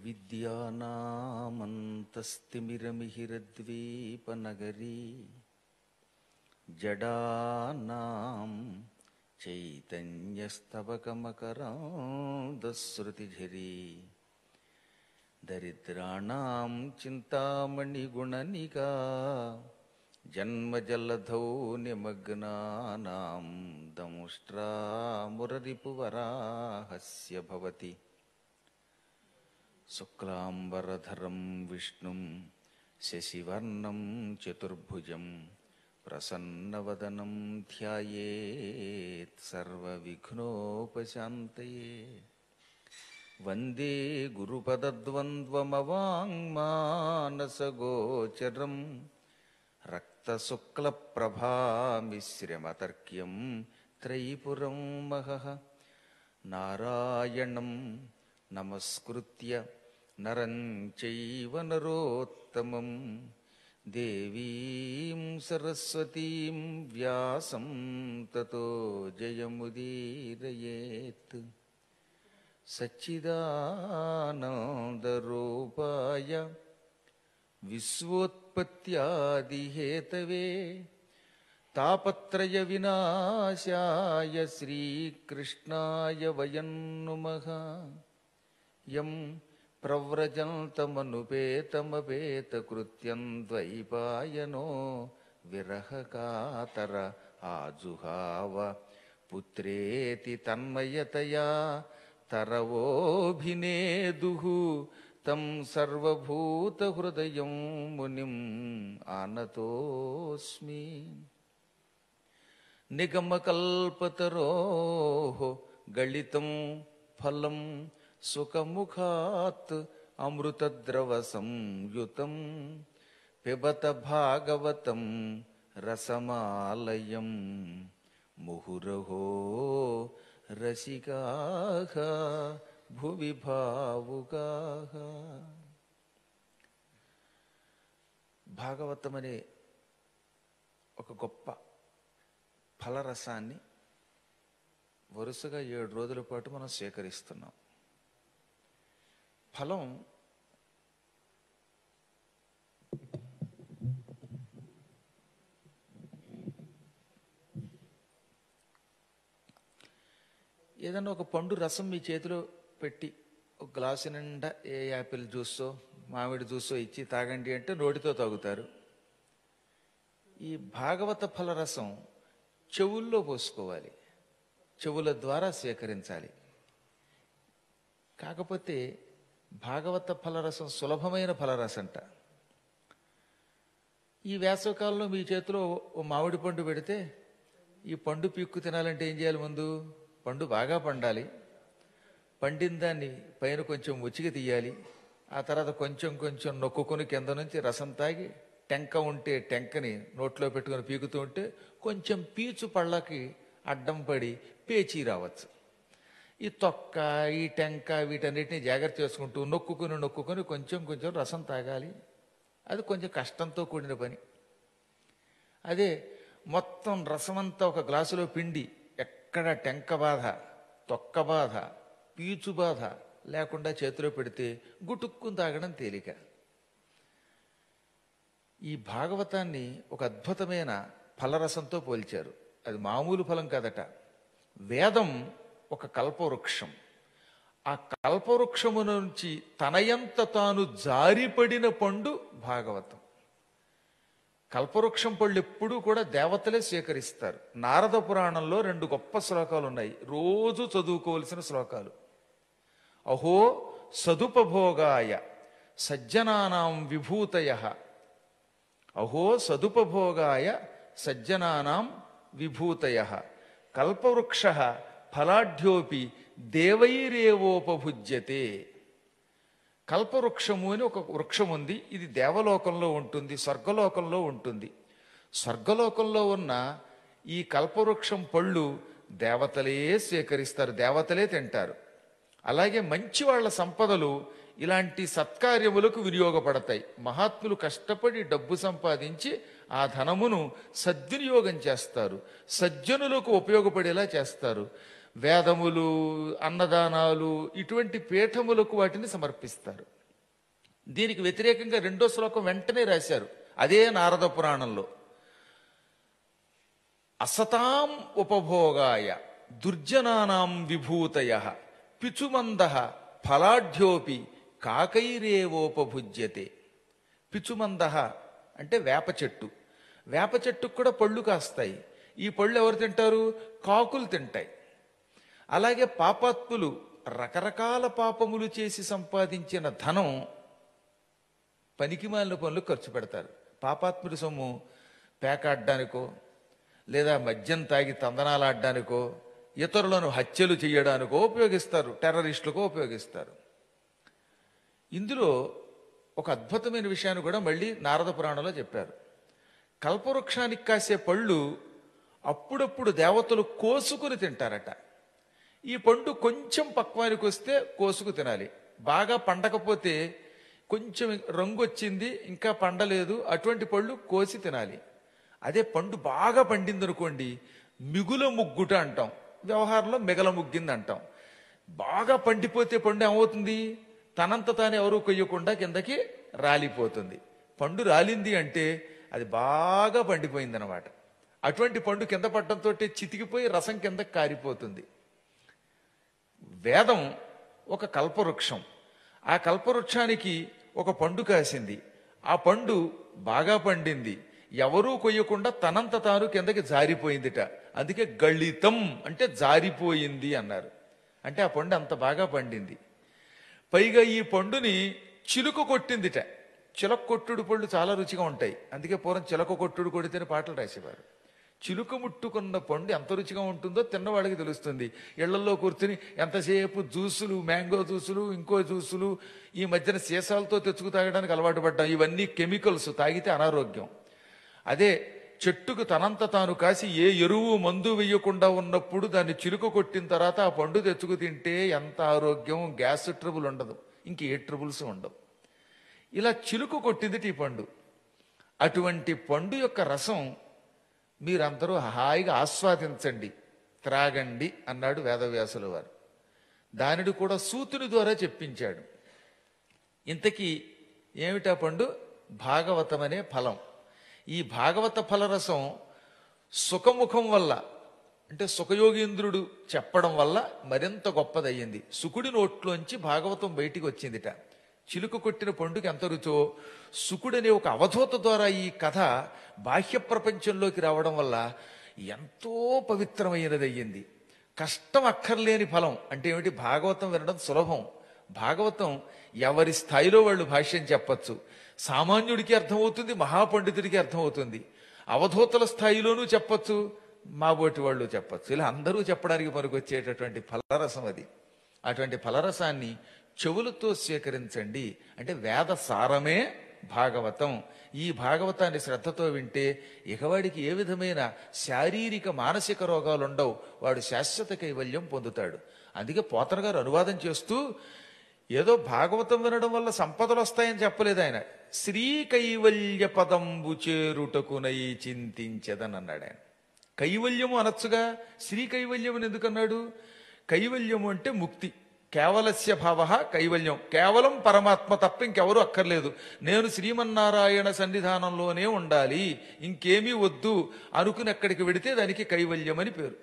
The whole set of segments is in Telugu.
విద్యానామంతస్తిమిరమిహిరద్వీపనగరీ జడానాం చైతన్యస్తవకమకరాంధశ్రుతిఝరీ దరిద్రాణం చింతామణిగుణనికా జన్మజలధౌ నిమగ్నానాం దంష్ట్రామురరిపువరాహస్య భవతి శుక్లాంబరధరం విష్ణుం శశివర్ణం చతుర్భుజం ప్రసన్నవదనం ధ్యాయేత్ సర్వవిఘ్నోపశాంతయే వందే గురుపదద్వంద్వమవాङ्మానసగోచరం రక్తశుక్లప్రభామిశ్రమతర్క్యం త్రైపురం మహః నారాయణం నమస్కృత్య నరం చైవ నరోత్తమం దేవీం సరస్వతీం వ్యాసం తతో జయముదీరయేత్ సచ్చిదానందరూపాయ విశ్వోత్పత్యాదిహేతవే తాపత్రయ వినాశాయ శ్రీకృష్ణాయ వయం నుమః యం ప్రవ్రజంతమనుపేతమపేతకృత్యం ద్వైపాయనో విరహకాతర ఆజుహావ పుత్రేతి తన్మయతయా తరవోభినేదుః తం సర్వభూతహృదయం మునిం ఆనతోస్మి నిగమకల్పతరోః గళితం ఫలం సుఖముఖాత్ అమృతద్రవసంయుతం పిబత భాగవతం రసమాలయం ముహురహో రసికాః భువి భావుకాః భాగవతం అనే ఒక గొప్ప ఫలరసాన్ని వరుసగా ఏడు రోజుల పాటు మనం స్వీకరిస్తున్నాం ఫలం ఏదన్నా ఒక పండు రసం మీ చేతిలో పెట్టి ఒక గ్లాసు నిండా ఏ యాపిల్ జ్యూసో మామిడి జ్యూసో ఇచ్చి తాగండి అంటే నోటితో తాగుతారు ఈ భాగవత ఫల రసం చెవుల్లో పోసుకోవాలి చెవుల ద్వారా స్వీకరించాలి కాకపోతే భాగవత ఫలరసం సులభమైన ఫలరసంట ఈ వేసవకాలంలో మీ చేతిలో ఓ మామిడి పండు పెడితే ఈ పండు పీక్కు తినాలంటే ఏం చేయాలి ముందు పండు బాగా పండాలి పండిన దాన్ని పైన కొంచెం ఉచికి తీయాలి ఆ తర్వాత కొంచెం కొంచెం నొక్కుకొని కింద నుంచి రసం తాగి టెంక ఉంటే టెంకని నోట్లో పెట్టుకొని పీకుతూ ఉంటే కొంచెం పీచు పళ్ళకి అడ్డం పడి పేచీ రావచ్చు ఈ తొక్క ఈ టెంక వీటన్నిటిని జాగ్రత్త చేసుకుంటూ నొక్కుకొని నొక్కుకొని కొంచెం కొంచెం రసం తాగాలి అది కొంచెం కష్టంతో కూడిన పని అదే మొత్తం రసమంతా ఒక గ్లాసులో పిండి ఎక్కడ టెంక బాధ తొక్క బాధ పీచు బాధ లేకుండా చేతిలో పెడితే గుటుక్కుని తాగడం తేలిక ఈ భాగవతాన్ని ఒక అద్భుతమైన ఫలరసంతో పోల్చారు అది మామూలు ఫలం కాదట వేదం ఒక కల్పవృక్షం ఆ కల్పవృక్షము నుంచి తనయంత తాను జారిపడిన పండు భాగవతం కల్పవృక్షం పళ్ళు ఎప్పుడూ కూడా దేవతలే స్వీకరిస్తారు నారద పురాణంలో రెండు గొప్ప శ్లోకాలు ఉన్నాయి రోజు చదువుకోవలసిన శ్లోకాలు అహో సదుపభోగాయ సజ్జనానాం విభూతయ అహో సదుపభోగాయ సజ్జనానాం విభూతయ కల్పవృక్ష ఫలాఢ్యోపి దేవైరేవోపభుజ్యతే కల్పవృక్షము అని ఒక వృక్షం ఉంది ఇది దేవలోకంలో ఉంటుంది స్వర్గలోకంలో ఉంటుంది స్వర్గలోకంలో ఉన్న ఈ కల్పవృక్షం పళ్ళు దేవతలే స్వీకరిస్తారు దేవతలే తింటారు అలాగే మంచి వాళ్ళ సంపదలు ఇలాంటి సత్కార్యములకు వినియోగపడతాయి మహాత్ములు కష్టపడి డబ్బు సంపాదించి ఆ ధనమును సద్వినియోగం చేస్తారు సజ్జనులకు ఉపయోగపడేలా చేస్తారు వేదములు అన్నదానాలు ఇటువంటి పీఠములకు వాటిని సమర్పిస్తారు దీనికి వ్యతిరేకంగా రెండో శ్లోకం వెంటనే రాశారు అదే నారద పురాణంలో అసతాం ఉపభోగాయ దుర్జనానాం విభూతయ పిచుమంద ఫలాఢ్యోపి కాకైరేవోపభుజ్యతే పిచుమంద అంటే వేప చెట్టు వేప చెట్టుకు కూడా పళ్ళు కాస్తాయి ఈ పళ్ళు ఎవరు తింటారు కాకులు తింటాయి అలాగే పాపాత్ములు రకరకాల పాపములు చేసి సంపాదించిన ధనం పనికిమాలిన పనులు ఖర్చు పెడతారు పాపాత్ముడి సొమ్ము పేకాడడానికో లేదా మద్యం తాగి తందనాలాడడానికో ఇతరులను హత్యలు చేయడానికో ఉపయోగిస్తారు టెర్రరిస్టులకో ఉపయోగిస్తారు ఇందులో ఒక అద్భుతమైన విషయాన్ని కూడా మళ్ళీ నారద పురాణంలో చెప్పారు కల్పవృక్షానికి కాసే పళ్ళు అప్పుడప్పుడు దేవతలు కోసుకుని తింటారట ఈ పండు కొంచెం పక్వానికి వస్తే కోసుకు తినాలి బాగా పండకపోతే కొంచెం రంగు వచ్చింది ఇంకా పండలేదు అటువంటి పళ్ళు కోసి తినాలి అదే పండు బాగా పండింది అనుకోండి మిగుల ముగ్గుట అంటాం వ్యవహారంలో మిగల ముగ్గింది అంటాం బాగా పండిపోతే పండు ఏమవుతుంది తనంత తాను ఎవరూ కొయ్యకుండా కిందకి రాలిపోతుంది పండు రాలింది అంటే అది బాగా పండిపోయింది అనమాట అటువంటి పండు కింద పట్టడంతో చితికిపోయి రసం కింద కారిపోతుంది వేదం ఒక కల్పవృక్షం ఆ కల్పవృక్షానికి ఒక పండు కాసింది ఆ పండు బాగా పండింది ఎవరూ కొయ్యకుండా తనంత తాను కిందకి జారిపోయిందిట అందుకే గళితం అంటే జారిపోయింది అన్నారు అంటే ఆ పండు అంత బాగా పండింది పైగా ఈ పండుని చిలుక కొట్టిందిట చిలక కొట్టుడు పళ్ళు చాలా రుచిగా ఉంటాయి అందుకే పూర్వం చిలక కొట్టుడు కొడితేనే పాటలు రాసేవారు చిలుక ముట్టుకున్న పండు ఎంత రుచిగా ఉంటుందో తిన్నవాడికి తెలుస్తుంది ఇళ్లలో కూర్చుని ఎంతసేపు జ్యూసులు మ్యాంగో జ్యూసులు ఇంకో జ్యూసులు ఈ మధ్యన సీసాలతో తెచ్చుకు తాగడానికి అలవాటు పడ్డాం ఇవన్నీ కెమికల్స్ తాగితే అనారోగ్యం అదే చెట్టుకు తనంత తాను కాసి ఏ ఎరువు మందు వేయకుండా ఉన్నప్పుడు దాన్ని చిలుక కొట్టిన తర్వాత ఆ పండు తెచ్చుకు తింటే ఎంత ఆరోగ్యం గ్యాస్ ట్రబుల్ ఉండదు ఇంక ఏ ట్రబుల్స్ ఉండవు ఇలా చిలుక కొట్టింది ఈ పండు అటువంటి పండు యొక్క రసం మీరందరూ హాయిగా ఆస్వాదించండి త్రాగండి అన్నాడు వేదవ్యాసుల వారు దానిని కూడా సూతుని ద్వారా చెప్పించాడు ఇంతకీ ఏమిటా పండు భాగవతం అనే ఫలం ఈ భాగవత ఫలరసం సుఖముఖం వల్ల అంటే సుఖయోగీంద్రుడు చెప్పడం వల్ల మరింత గొప్పదయ్యింది సుకుడి నోట్లోంచి భాగవతం బయటికి వచ్చిందిట చిలుక కొట్టిన పండుగ ఎంత రుచో సుకుడనే ఒక అవధూత ద్వారా ఈ కథ బాహ్య ప్రపంచంలోకి రావడం వల్ల ఎంతో పవిత్రమైనది అయ్యింది కష్టం అక్కర్లేని ఫలం అంటే ఏమిటి భాగవతం వినడం సులభం భాగవతం ఎవరి స్థాయిలో వాళ్ళు భాష్యం చెప్పచ్చు సామాన్యుడికి అర్థమవుతుంది మహాపండితుడికి అర్థమవుతుంది అవధూతల స్థాయిలోనూ చెప్పచ్చు మాబోటి వాళ్ళు చెప్పచ్చు ఇలా అందరూ చెప్పడానికి పనికొచ్చేటటువంటి ఫలరసం అది అటువంటి ఫలరసాన్ని చెవులతో స్వీకరించండి అంటే వేద సారమే భాగవతం ఈ భాగవతాన్ని శ్రద్ధతో వింటే ఇకవాడికి ఏ విధమైన శారీరక మానసిక రోగాలు ఉండవు వాడు శాశ్వత కైవల్యం పొందుతాడు అందుకే పోతన గారు అనువాదం చేస్తూ ఏదో భాగవతం వినడం వల్ల సంపదలు వస్తాయని చెప్పలేదు ఆయన శ్రీ కైవల్య పదంబు చేరుటకునై చింతించదని అన్నాడు ఆయన కైవల్యము అనొచ్చుగా శ్రీ కైవల్యం అని ఎందుకన్నాడు కైవల్యము అంటే ముక్తి కేవలస్య భావ కైవల్యం కేవలం పరమాత్మ తప్ప ఇంకెవరూ అక్కర్లేదు నేను శ్రీమన్నారాయణ సన్నిధానంలోనే ఉండాలి ఇంకేమీ వద్దు అనుకుని అక్కడికి వెడితే దానికి కైవల్యం అని పేరు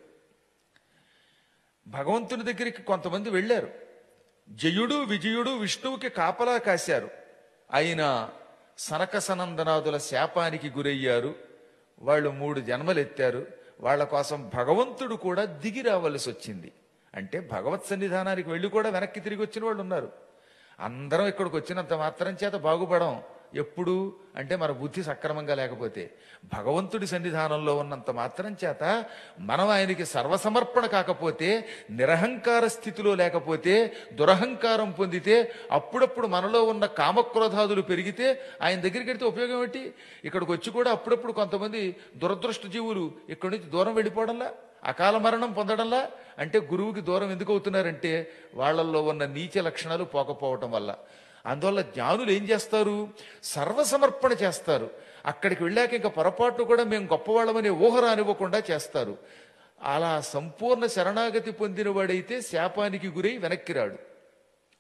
భగవంతుని దగ్గరికి కొంతమంది వెళ్ళారు జయుడు విజయుడు విష్ణువుకి కాపలా కాశారు అయినా సనక సనందనాదుల శాపానికి గురయ్యారు వాళ్ళు మూడు జన్మలెత్తారు వాళ్ళ కోసం భగవంతుడు కూడా దిగి రావలసి వచ్చింది అంటే భగవత్ సన్నిధానానికి వెళ్ళి కూడా వెనక్కి తిరిగి వచ్చిన వాళ్ళు ఉన్నారు అందరం ఇక్కడికి వచ్చినంత మాత్రం చేత బాగుపడం ఎప్పుడు అంటే మన బుద్ధి సక్రమంగా లేకపోతే భగవంతుడి సన్నిధానంలో ఉన్నంత మాత్రం చేత మనం ఆయనకి సర్వసమర్పణ కాకపోతే నిరహంకార స్థితిలో లేకపోతే దురహంకారం పొందితే అప్పుడప్పుడు మనలో ఉన్న కామక్రోధాదులు పెరిగితే ఆయన దగ్గరికి వెడితే ఉపయోగం ఏంటి ఇక్కడికి వచ్చి కూడా అప్పుడప్పుడు కొంతమంది దురదృష్ట జీవులు ఇక్కడి నుంచి దూరం వెళ్ళిపోవడంలా అకాల మరణం పొందడంలా అంటే గురువుకి దూరం ఎందుకు అవుతున్నారంటే వాళ్ళల్లో ఉన్న నీచ లక్షణాలు పోకపోవటం వల్ల అందువల్ల జ్ఞానులు ఏం చేస్తారు సర్వసమర్పణ చేస్తారు అక్కడికి వెళ్ళాక ఇంకా పొరపాటు కూడా మేము గొప్పవాళ్ళమనే ఊహ రానివ్వకుండా చేస్తారు అలా సంపూర్ణ శరణాగతి పొందిన వాడైతే శాపానికి గురై వెనక్కి రాడు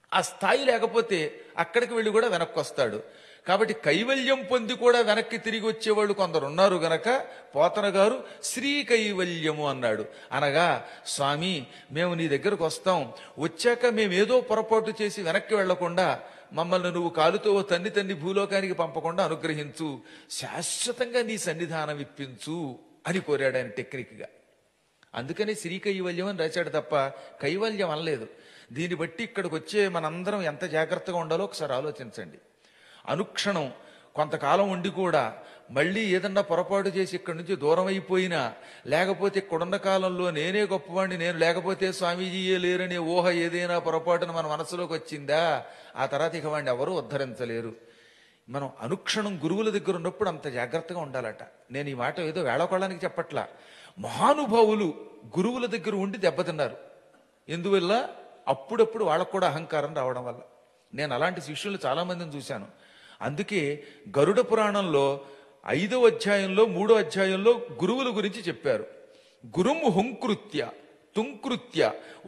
ఆ స్థాయి లేకపోతే అక్కడికి వెళ్ళి కూడా వెనక్కి వస్తాడు కాబట్టి కైవల్యం పొంది కూడా వెనక్కి తిరిగి వచ్చేవాళ్ళు కొందరు ఉన్నారు గనక పోతన గారు శ్రీ కైవల్యము అన్నాడు అనగా స్వామి మేము నీ దగ్గరకు వస్తాం వచ్చాక మేమేదో పొరపాటు చేసి వెనక్కి వెళ్లకుండా మమ్మల్ని నువ్వు కాలుతో ఓ తన్ని తన్ని భూలోకానికి పంపకుండా అనుగ్రహించు శాశ్వతంగా నీ సన్నిధానం ఇప్పించు అని కోరాడు ఆయన టెక్నిక్గా అందుకని శ్రీ కైవల్యం అని రాశాడు తప్ప కైవల్యం అనలేదు దీన్ని బట్టి ఇక్కడికి వచ్చే మనందరం ఎంత జాగ్రత్తగా ఉండాలో ఒకసారి ఆలోచించండి అనుక్షణం కొంతకాలం ఉండి కూడా మళ్ళీ ఏదన్నా పొరపాటు చేసి ఇక్కడి నుంచి దూరం అయిపోయినా లేకపోతే ఇక్కడున్న కాలంలో నేనే గొప్పవాడిని నేను లేకపోతే స్వామీజీయే లేరనే ఊహ ఏదైనా పొరపాటున మన మనసులోకి వచ్చిందా ఆ తర్వాత ఇక వాడిని ఎవరూ ఉద్ధరించలేరు మనం అనుక్షణం గురువుల దగ్గర ఉన్నప్పుడు అంత జాగ్రత్తగా ఉండాలట నేను ఈ మాట ఏదో వేళకోళానికి చెప్పట్లా మహానుభావులు గురువుల దగ్గర ఉండి దెబ్బతిన్నారు ఎందువల్ల అప్పుడప్పుడు వాళ్ళకు కూడా అహంకారం రావడం వల్ల నేను అలాంటి శిష్యులు చాలా మందిని చూశాను అందుకే గరుడ పురాణంలో ఐదో అధ్యాయంలో మూడో అధ్యాయంలో గురువుల గురించి చెప్పారు గురుం హుంకృత్య తుంకృత్య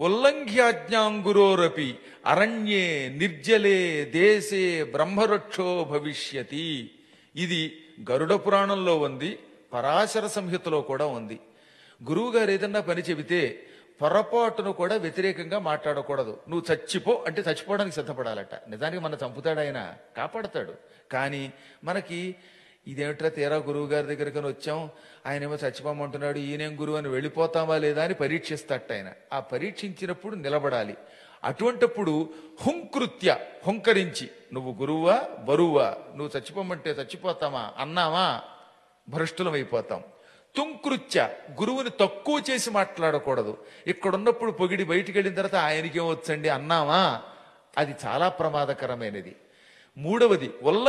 ఉల్లంఘ్యాజ్ఞాంగురోరపి అరణ్యే నిర్జలే దేశే బ్రహ్మరక్షో భవిష్యతి ఇది గరుడ పురాణంలో ఉంది పరాశర సంహితలో కూడా ఉంది గురువు గారు ఏదన్నా పని చెబితే పొరపాటును కూడా వ్యతిరేకంగా మాట్లాడకూడదు నువ్వు చచ్చిపో అంటే చచ్చిపోవడానికి సిద్ధపడాలట నిజానికి మన చంపుతాడు ఆయన కాపాడతాడు కానీ మనకి ఇదేమిట్రా తీరా గురువు గారి దగ్గరికి వచ్చాం ఆయన ఏమో చచ్చిపోమంటున్నాడు ఈయనేం గురువు అని వెళ్ళిపోతామా లేదా అని పరీక్షిస్తాట ఆయన ఆ పరీక్షించినప్పుడు నిలబడాలి అటువంటప్పుడు హుంకృత్య హుంకరించి నువ్వు గురువా బరువా నువ్వు చచ్చిపోమంటే చచ్చిపోతామా అన్నావా భ్రష్టులం అయిపోతాం తుంకృత్య గురువుని తక్కువ చేసి మాట్లాడకూడదు ఇక్కడున్నప్పుడు పొగిడి బయటికి వెళ్ళిన తర్వాత ఆయనకేం వచ్చండి అన్నావా అది చాలా ప్రమాదకరమైనది మూడవది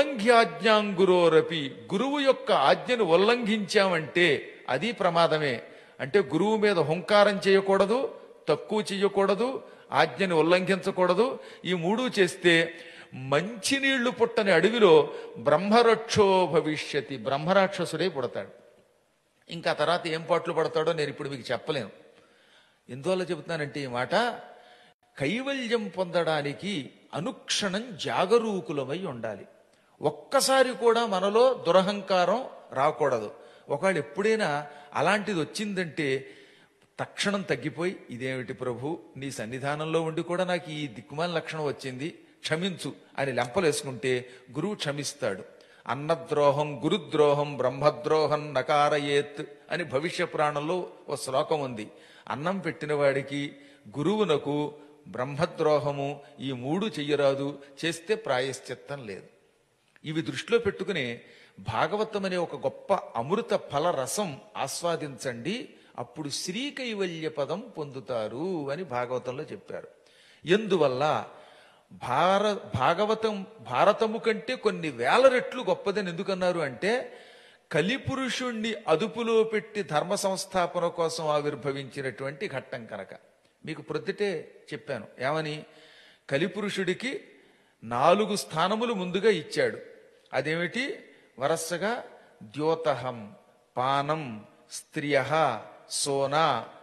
ఉల్లంఘ్యాజ్ఞాంగురోరపి గురువు యొక్క ఆజ్ఞను ఉల్లంఘించామంటే అది ప్రమాదమే అంటే గురువు మీద హుంకారం చేయకూడదు తక్కువ చేయకూడదు ఆజ్ఞని ఉల్లంఘించకూడదు ఈ మూడు చేస్తే మంచినీళ్లు పుట్టని అడవిలో బ్రహ్మరక్షో భవిష్యతి బ్రహ్మరాక్షసుడే పుడతాడు ఇంకా తర్వాత ఏం పాటలు పడతాడో నేను ఇప్పుడు మీకు చెప్పలేను ఎందువల్ల చెబుతున్నానంటే ఈ మాట కైవల్యం పొందడానికి అనుక్షణం జాగరూకులమై ఉండాలి ఒక్కసారి కూడా మనలో దురహంకారం రాకూడదు ఒకవేళ ఎప్పుడైనా అలాంటిది వచ్చిందంటే తక్షణం తగ్గిపోయి ఇదేమిటి ప్రభు నీ సన్నిధానంలో ఉండి కూడా నాకు ఈ దిక్కుమాల లక్షణం వచ్చింది క్షమించు అని లెంపలేసుకుంటే గురువు క్షమిస్తాడు అన్నద్రోహం గురుద్రోహం బ్రహ్మద్రోహం నకారయేత్ అని భవిష్య పురాణంలో ఓ శ్లోకం ఉంది అన్నం పెట్టిన వాడికి గురువునకు బ్రహ్మద్రోహము ఈ మూడు చెయ్యరాదు చేస్తే ప్రాయశ్చిత్తం లేదు ఇవి దృష్టిలో పెట్టుకుని భాగవతం అనే ఒక గొప్ప అమృత ఫల రసం ఆస్వాదించండి అప్పుడు శ్రీ కైవల్య పదం పొందుతారు అని భాగవతంలో చెప్పారు ఎందువల్ల భార భాగవతం భారతము కంటే కొన్ని వేల రెట్లు గొప్పదని ఎందుకన్నారు అంటే కలిపురుషుణ్ణి అదుపులో పెట్టి ధర్మ సంస్థాపన కోసం ఆవిర్భవించినటువంటి ఘట్టం కనుక మీకు ప్రొద్దుటే చెప్పాను ఏమని కలిపురుషుడికి నాలుగు స్థానములు ముందుగా ఇచ్చాడు అదేమిటి వరసగా ద్యోతహం పానం స్త్రియ సోన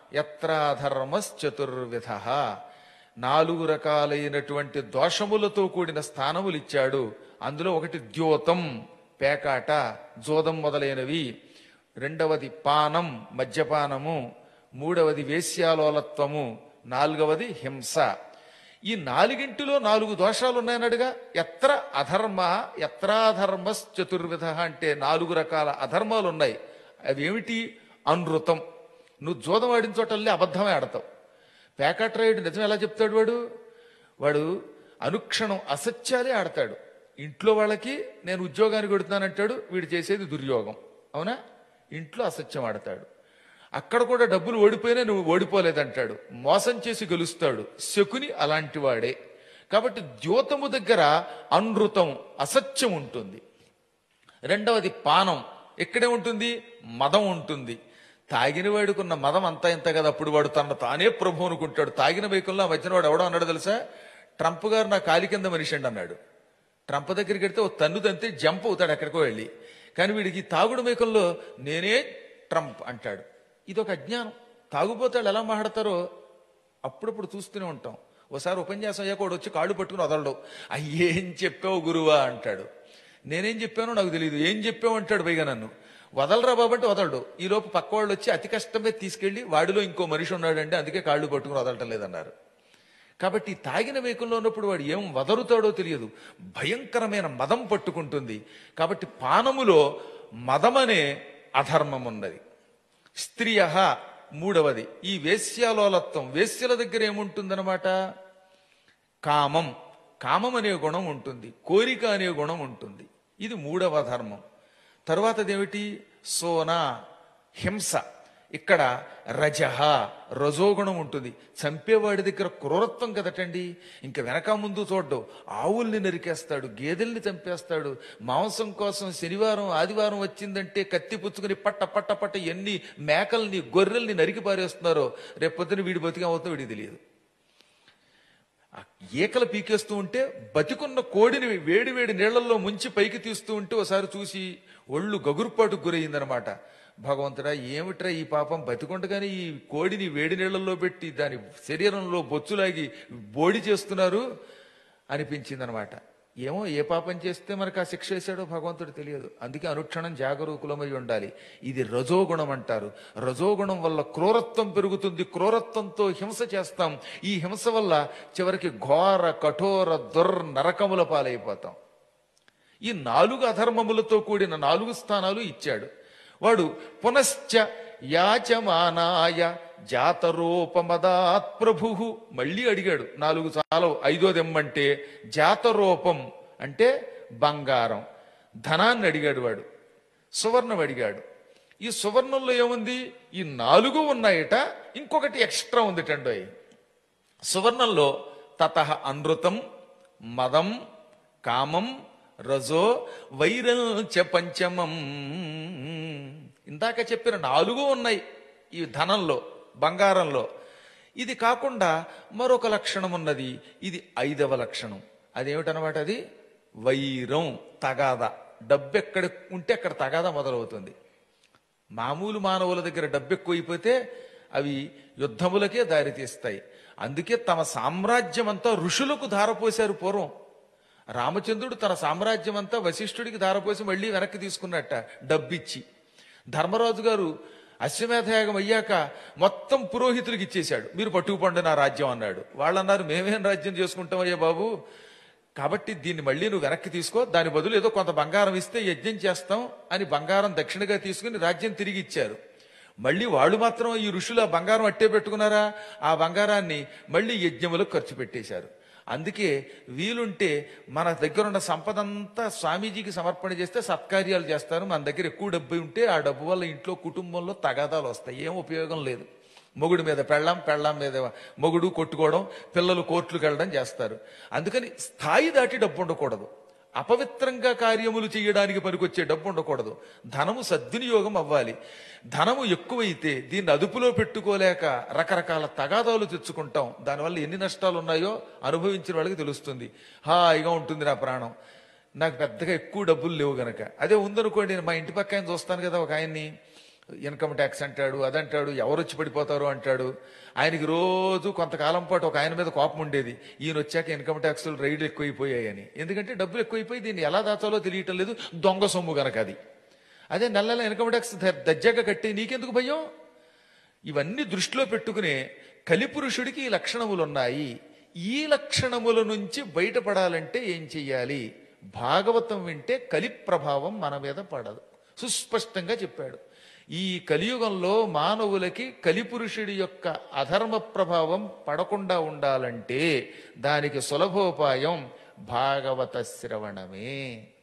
యత్రాధర్మశ్చతుర్విధ నాలుగు రకాలైనటువంటి దోషములతో కూడిన స్థానములు ఇచ్చాడు అందులో ఒకటి ద్యోతం పేకాట జోదం మొదలైనవి రెండవది పానం మద్యపానము మూడవది వేశ్యాలోలత్వము నాలుగవది హింస ఈ నాలుగింటిలో నాలుగు దోషాలు ఉన్నాయన్నాడుగా ఎత్ర అధర్మ ఎత్రాధర్మ చతుర్విధ అంటే నాలుగు రకాల అధర్మాలు ఉన్నాయి అవి ఏమిటి అనృతం నువ్వు జోదం ఆడిన చోటల్లే అబద్ధమే ఆడతావు పేకాట్రాయుడు నిజం ఎలా చెప్తాడు వాడు వాడు అనుక్షణం అసత్యాలే ఆడతాడు ఇంట్లో వాళ్ళకి నేను ఉద్యోగానికి కొడుతున్నానంటాడు వీడు చేసేది దుర్యోగం అవునా ఇంట్లో అసత్యం ఆడతాడు అక్కడ కూడా డబ్బులు ఓడిపోయినా నువ్వు ఓడిపోలేదంటాడు మోసం చేసి గెలుస్తాడు శకుని అలాంటి వాడే కాబట్టి ద్యోతము దగ్గర అనృతం అసత్యం ఉంటుంది రెండవది పానం ఎక్కడే ఉంటుంది మదం ఉంటుంది తాగిన వాడుకున్న మదం అంతా ఇంత కదా అప్పుడు వాడు తన తానే ప్రభు అనుకుంటాడు తాగిన వైకుల్లో ఆ మధ్యన వాడు ఎవడో అన్నాడు తెలుసా ట్రంప్ గారు నా కాలి కింద మనిషి అండి అన్నాడు ట్రంప్ దగ్గరికి వెడితే ఓ తన్ను తంతే జంప్ అవుతాడు ఎక్కడికో వెళ్ళి కానీ వీడికి తాగుడు మేకల్లో నేనే ట్రంప్ అంటాడు ఇది ఒక అజ్ఞానం తాగుబోతాడు ఎలా మాట్లాడతారో అప్పుడప్పుడు చూస్తూనే ఉంటాం ఒకసారి ఉపన్యాసం అయ్యాక వాడు వచ్చి కాళ్ళు పట్టుకుని వదలడు అయ్యేం చెప్పావు గురువా అంటాడు నేనేం చెప్పానో నాకు తెలియదు ఏం చెప్పావు అంటాడు పైగా నన్ను వదలరా బాబు అంటే వదలడు ఈ లోపు పక్క వాళ్ళు వచ్చి అతి కష్టమే తీసుకెళ్లి వాడిలో ఇంకో మనిషి ఉన్నాడంటే అందుకే కాళ్ళు పట్టుకుని వదలటం లేదన్నారు కాబట్టి ఈ తాగిన వేకుల్లో ఉన్నప్పుడు వాడు ఏం వదరుతాడో తెలియదు భయంకరమైన మదం పట్టుకుంటుంది కాబట్టి పానములో మదమనే అధర్మం ఉన్నది స్త్రియ మూడవది ఈ వేశ్యాలోలత్వం వేశ్యల దగ్గర ఏముంటుందన్నమాట కామం కామం అనే గుణం ఉంటుంది కోరిక అనే గుణం ఉంటుంది ఇది మూడవ ధర్మం తరువాతది ఏమిటి సోనా హింస ఇక్కడ రజహ రజోగుణం ఉంటుంది చంపేవాడి దగ్గర క్రూరత్వం కదటండి ఇంకా వెనక ముందు చూడ్డు ఆవుల్ని నరికేస్తాడు గేదెల్ని చంపేస్తాడు మాంసం కోసం శనివారం ఆదివారం వచ్చిందంటే కత్తి పుచ్చుకుని పట్ట పట్ట పట్ట ఎన్ని మేకల్ని గొర్రెల్ని నరికి పారేస్తున్నారో రేపొద్దున వీడి బతికి అవుతుందో వీడికి తెలియదు ఆ ఈకలు పీకేస్తూ ఉంటే బతికున్న కోడిని వేడి వేడి నీళ్లలో ముంచి పైకి తీస్తూ ఉంటే ఒకసారి చూసి ఒళ్ళు గగురుపాటుకు గురయిందనమాట భగవంతుడా ఏమిట్రా ఈ పాపం బతికుండగానే ఈ కోడిని వేడి నీళ్లలో పెట్టి దాని శరీరంలో బొచ్చులాగి బోడి చేస్తున్నారు అనిపించిందనమాట ఏమో ఏ పాపం చేస్తే మనకు ఆ శిక్ష వేశాడో భగవంతుడు తెలియదు అందుకే అనుక్షణం జాగరూకులమై ఉండాలి ఇది రజోగుణం అంటారు రజోగుణం వల్ల క్రూరత్వం పెరుగుతుంది క్రూరత్వంతో హింస చేస్తాం ఈ హింస వల్ల చివరికి ఘోర కఠోర దుర్ నరకముల పాలైపోతాం ఈ నాలుగు అధర్మములతో కూడిన నాలుగు స్థానాలు ఇచ్చాడు వాడు పునశ్చ యాచమానాయ జాతరూపమదాత్ ప్రభు మళ్ళీ అడిగాడు నాలుగు చాలవు ఐదోదెమ్మంటే జాతరూపం అంటే బంగారం ధనాన్ని అడిగాడు వాడు సువర్ణం అడిగాడు ఈ సువర్ణంలో ఏముంది ఈ నాలుగు ఉన్నాయట ఇంకొకటి ఎక్స్ట్రా ఉందిటండోయ్ సువర్ణంలో తత అనృతం మదం కామం రజో వైరం చ పంచమం ఇందాక చెప్పిన నాలుగు ఉన్నాయి ఈ ధనంలో బంగారంలో ఇది కాకుండా మరొక లక్షణం ఉన్నది ఇది ఐదవ లక్షణం అదేమిటనమాట అది వైరం తగాదా డబ్బు ఎక్కడ ఉంటే అక్కడ తగాదా మొదలవుతుంది మామూలు మానవుల దగ్గర డబ్బు ఎక్కువైపోతే అవి యుద్ధములకే దారితీస్తాయి అందుకే తమ సామ్రాజ్యం అంతా ఋషులకు ధారపోశారు పూర్వం రామచంద్రుడు తన సామ్రాజ్యం అంతా వశిష్ఠుడికి ధారపోసి మళ్ళీ వెనక్కి తీసుకున్నట్ట డబ్బిచ్చి ధర్మరాజు గారు అశ్వమేధయాగం అయ్యాక మొత్తం పురోహితులకు ఇచ్చేశాడు మీరు పట్టుకుపండి నా రాజ్యం అన్నాడు వాళ్ళు అన్నారు మేమేం రాజ్యం చేసుకుంటామయ్యా బాబు కాబట్టి దీన్ని మళ్ళీ నువ్వు వెనక్కి తీసుకో దాని బదులు ఏదో కొంత బంగారం ఇస్తే యజ్ఞం చేస్తాం అని బంగారం దక్షిణగా తీసుకుని రాజ్యం తిరిగి ఇచ్చారు మళ్ళీ వాళ్ళు మాత్రం ఈ ఋషులు ఆ బంగారం అట్టే పెట్టుకున్నారా ఆ బంగారాన్ని మళ్ళీ యజ్ఞములకు ఖర్చు పెట్టేశారు అందుకే వీలుంటే మన దగ్గర ఉన్న సంపద అంతా స్వామీజీకి సమర్పణ చేస్తే సత్కార్యాలు చేస్తారు మన దగ్గర ఎక్కువ డబ్బు ఉంటే ఆ డబ్బు వల్ల ఇంట్లో కుటుంబంలో తగాదాలు వస్తాయి ఏం ఉపయోగం లేదు మొగుడు మీద పెళ్ళాం పెళ్ళాం మీద మొగుడు కొట్టుకోవడం పిల్లలు కోర్టులకు వెళ్ళడం చేస్తారు అందుకని స్థాయి దాటి డబ్బు ఉండకూడదు అపవిత్రంగా కార్యములు చేయడానికి పనికొచ్చే డబ్బు ఉండకూడదు ధనము సద్వినియోగం అవ్వాలి ధనము ఎక్కువైతే దీన్ని అదుపులో పెట్టుకోలేక రకరకాల తగాదాలు తెచ్చుకుంటాం దానివల్ల ఎన్ని నష్టాలు ఉన్నాయో అనుభవించిన వాళ్ళకి తెలుస్తుంది హాయిగా ఉంటుంది నా ప్రాణం నాకు పెద్దగా ఎక్కువ డబ్బులు లేవు గనక అదే ఉందనుకోండి నేను మా ఇంటి పక్క ఆయన చూస్తాను కదా ఒక ఆయన్ని ఇన్కమ్ ట్యాక్స్ అంటాడు అదంటాడు ఎవరు వచ్చి పడిపోతారు అంటాడు ఆయనకి రోజు కొంతకాలం పాటు ఒక ఆయన మీద కోపం ఉండేది ఈయన వచ్చాక ఇన్కమ్ ట్యాక్స్ రైడ్లు ఎక్కువైపోయాయని ఎందుకంటే డబ్బులు ఎక్కువైపోయి దీన్ని ఎలా దాచాలో తెలియటం లేదు దొంగ సొమ్ము గనక అది అదే నెల నెల ఇన్కమ్ ట్యాక్స్ ద- దజ్జాగా కట్టి నీకెందుకు భయం ఇవన్నీ దృష్టిలో పెట్టుకునే కలిపురుషుడికి ఈ లక్షణములు ఉన్నాయి ఈ లక్షణముల నుంచి బయటపడాలంటే ఏం చెయ్యాలి భాగవతం వింటే కలి ప్రభావం మన మీద పడదు సుస్పష్టంగా చెప్పాడు ఈ కలియుగంలో మానవులకి కలిపురుషుడి యొక్క అధర్మ ప్రభావం పడకుండా ఉండాలంటే దానికి సులభోపాయం భాగవత శ్రవణమే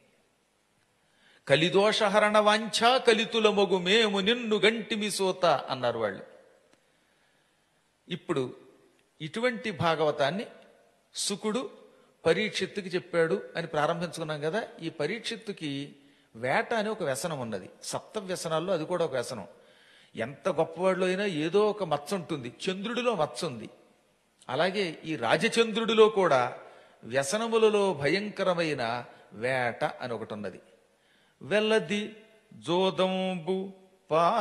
కలిదోషహరణ వాంఛా కలితుల మొగు మేము నిన్ను గంటిమి సోత అన్నారు వాళ్ళు ఇప్పుడు ఇటువంటి భాగవతాన్ని సుకుడు పరీక్షిత్తుకి చెప్పాడు అని ప్రారంభించుకున్నాం కదా ఈ పరీక్షిత్తుకి వేట అనే ఒక వ్యసనం ఉన్నది సప్త వ్యసనాల్లో అది కూడా ఒక వ్యసనం ఎంత గొప్పవాళ్ళు అయినా ఏదో ఒక మచ్చ ఉంటుంది చంద్రుడిలో మచ్చ ఉంది అలాగే ఈ రాజచంద్రుడిలో కూడా వ్యసనములలో భయంకరమైన వేట అని ఒకటి ఉన్నది వెల్లది జోదంబు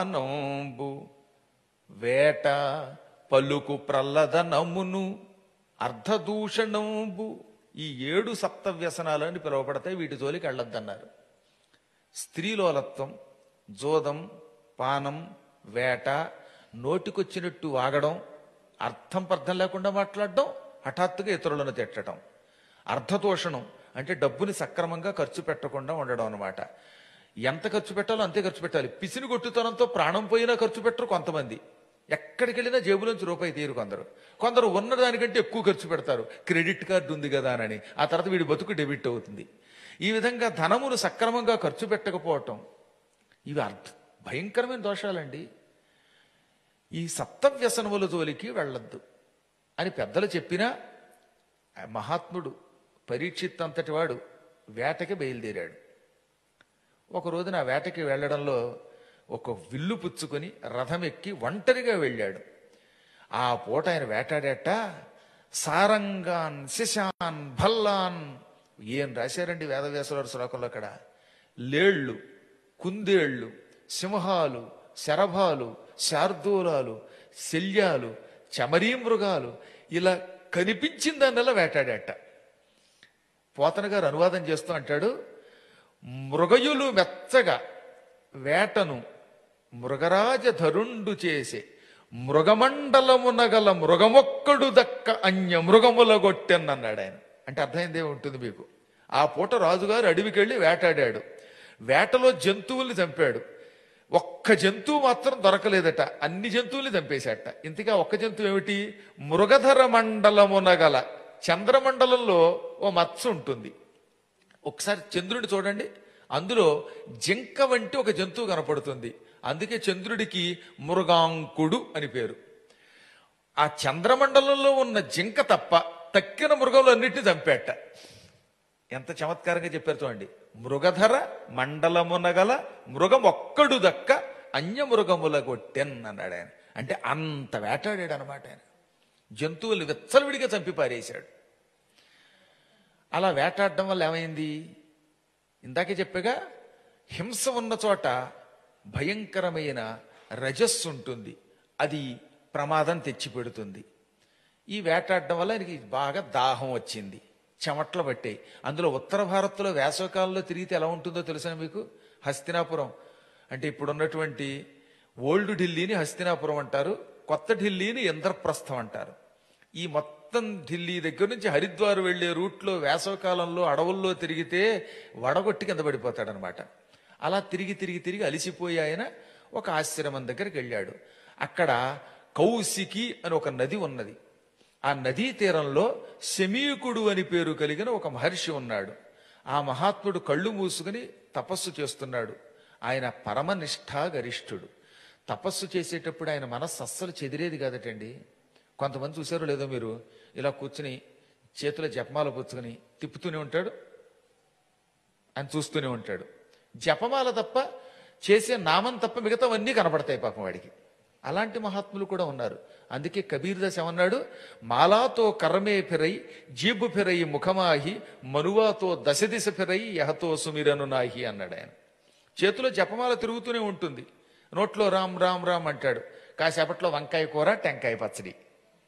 పానంబు వేట పలుకు ప్రల్లదనమును అర్ధదూషణంబు ఈ ఏడు సప్త వ్యసనాలని పిలువబడతాయి వీటి జోలికి వెళ్ళొద్దన్నారు స్త్రీలోలత్వం జోదం పానం వేట నోటికొచ్చినట్టు వాగడం అర్థం పర్థం లేకుండా మాట్లాడడం హఠాత్తుగా ఇతరులను తిట్టడం అర్ధదోషణం అంటే డబ్బుని సక్రమంగా ఖర్చు పెట్టకుండా ఉండడం అన్నమాట ఎంత ఖర్చు పెట్టాలో అంతే ఖర్చు పెట్టాలి పిసిని కొట్టుతనంతో ప్రాణం పోయినా ఖర్చు పెట్టరు కొంతమంది ఎక్కడికి వెళ్ళినా జేబులోంచి రూపాయి తీరు కొందరు కొందరు ఉన్న దానికంటే ఎక్కువ ఖర్చు పెడతారు క్రెడిట్ కార్డు ఉంది కదా అని ఆ తర్వాత వీడి బతుకు డెబిట్ అవుతుంది ఈ విధంగా ధనమును సక్రమంగా ఖర్చు పెట్టకపోవటం ఇవి అర్థ భయంకరమైన దోషాలండి ఈ సప్తవ్యసనముల జోలికి వెళ్ళొద్దు అని పెద్దలు చెప్పినా ఆ మహాత్ముడు పరీక్షిత్ అంతటి వాడు వేటకి బయలుదేరాడు ఒక రోజున ఆ వేటకి వెళ్ళడంలో ఒక విల్లు పుచ్చుకొని రథం ఎక్కి ఒంటరిగా వెళ్ళాడు ఆ పూట ఆయన వేటాడేట సారంగాన్ శిశాన్ భల్లాన్ ఏం రాశారండి వేదవ్యాసవారి శ్లోకంలో అక్కడ లేళ్ళు కుందేళ్ళు సింహాలు శరభాలు శార్దూలాలు శల్యాలు చమరీ మృగాలు ఇలా కనిపించిన దానిలా వేటాడేట పోతన గారు అనువాదం చేస్తూ అంటాడు మృగయులు మెచ్చగా వేటను మృగరాజ ధరుండు చేసే మృగమండలమున గల మృగమొక్కడు దక్క అన్య మృగముల గొట్టెన్నన్నాడు ఆయన అంటే అర్థమైందే ఉంటుంది మీకు ఆ పూట రాజుగారు అడవికి వెళ్ళి వేటాడాడు వేటలో జంతువుల్ని చంపాడు ఒక్క జంతువు మాత్రం దొరకలేదట అన్ని జంతువుల్ని చంపేశాట ఇంతగా ఒక్క జంతువు ఏమిటి మృగధర మండలమున గల చంద్రమండలంలో ఓ మత్స ఉంటుంది ఒకసారి చంద్రుడిని చూడండి అందులో జింక వంటి ఒక జంతువు కనపడుతుంది అందుకే చంద్రుడికి మృగాంకుడు అని పేరు ఆ చంద్రమండలంలో ఉన్న జింక తప్ప తక్కిన మృగములన్నిటిని చంపేట ఎంత చమత్కారంగా చెప్పారు చూడండి మృగధర మండలమున గల మృగం ఒక్కడు దక్క అన్య మృగముల కొట్టెన్ అన్నాడు ఆయన అంటే అంత వేటాడాడు అనమాట ఆయన జంతువులు విచ్చలవిడిగా చంపి పారేశాడు అలా వేటాడడం వల్ల ఏమైంది ఇందాకే చెప్పగా హింస ఉన్న చోట భయంకరమైన రజస్సు ఉంటుంది అది ప్రమాదం తెచ్చిపెడుతుంది ఈ వేటాడడం వల్ల ఆయనకి బాగా దాహం వచ్చింది చెమట్లు పట్టాయి అందులో ఉత్తర భారత్లో వేసవకాలంలో తిరిగితే ఎలా ఉంటుందో తెలుసా మీకు హస్తినాపురం అంటే ఇప్పుడున్నటువంటి ఓల్డ్ ఢిల్లీని హస్తినాపురం అంటారు కొత్త ఢిల్లీని ఇంద్రప్రస్థం అంటారు ఈ మొత్తం ఢిల్లీ దగ్గర నుంచి హరిద్వార్ వెళ్లే రూట్లో వేసవకాలంలో అడవుల్లో తిరిగితే వడగొట్టి కింద పడిపోతాడనమాట అలా తిరిగి తిరిగి తిరిగి అలిసిపోయి ఆయన ఒక ఆశ్రమం దగ్గరికి వెళ్ళాడు అక్కడ కౌశికి అని ఒక నది ఉన్నది ఆ నదీ తీరంలో శమీకుడు అని పేరు కలిగిన ఒక మహర్షి ఉన్నాడు ఆ మహాత్ముడు కళ్ళు మూసుకుని తపస్సు చేస్తున్నాడు ఆయన పరమనిష్ఠా గరిష్ఠుడు తపస్సు చేసేటప్పుడు ఆయన మనస్సు అస్సలు చెదిరేది కాదటండి కొంతమంది చూసారో లేదో మీరు ఇలా కూర్చుని చేతిలో జపమాల పుచ్చుకొని తిప్పుతూనే ఉంటాడు అని చూస్తూనే ఉంటాడు జపమాల తప్ప చేసే నామం తప్ప మిగతావన్నీ కనపడతాయి పాపం వాడికి అలాంటి మహాత్ములు కూడా ఉన్నారు అందుకే కబీర్ దాస్ ఏమన్నాడు మాలాతో కర్రమే ఫిరై జీబు ఫిరై ముఖమాహి మనువాతో దశ దిశ ఫిరై యహతో సుమిరను నాహి అన్నాడు ఆయన చేతిలో జపమాల తిరుగుతూనే ఉంటుంది నోట్లో రామ్ రామ్ రామ్ అంటాడు కాసేపట్లో వంకాయ కూర టెంకాయ పచ్చడి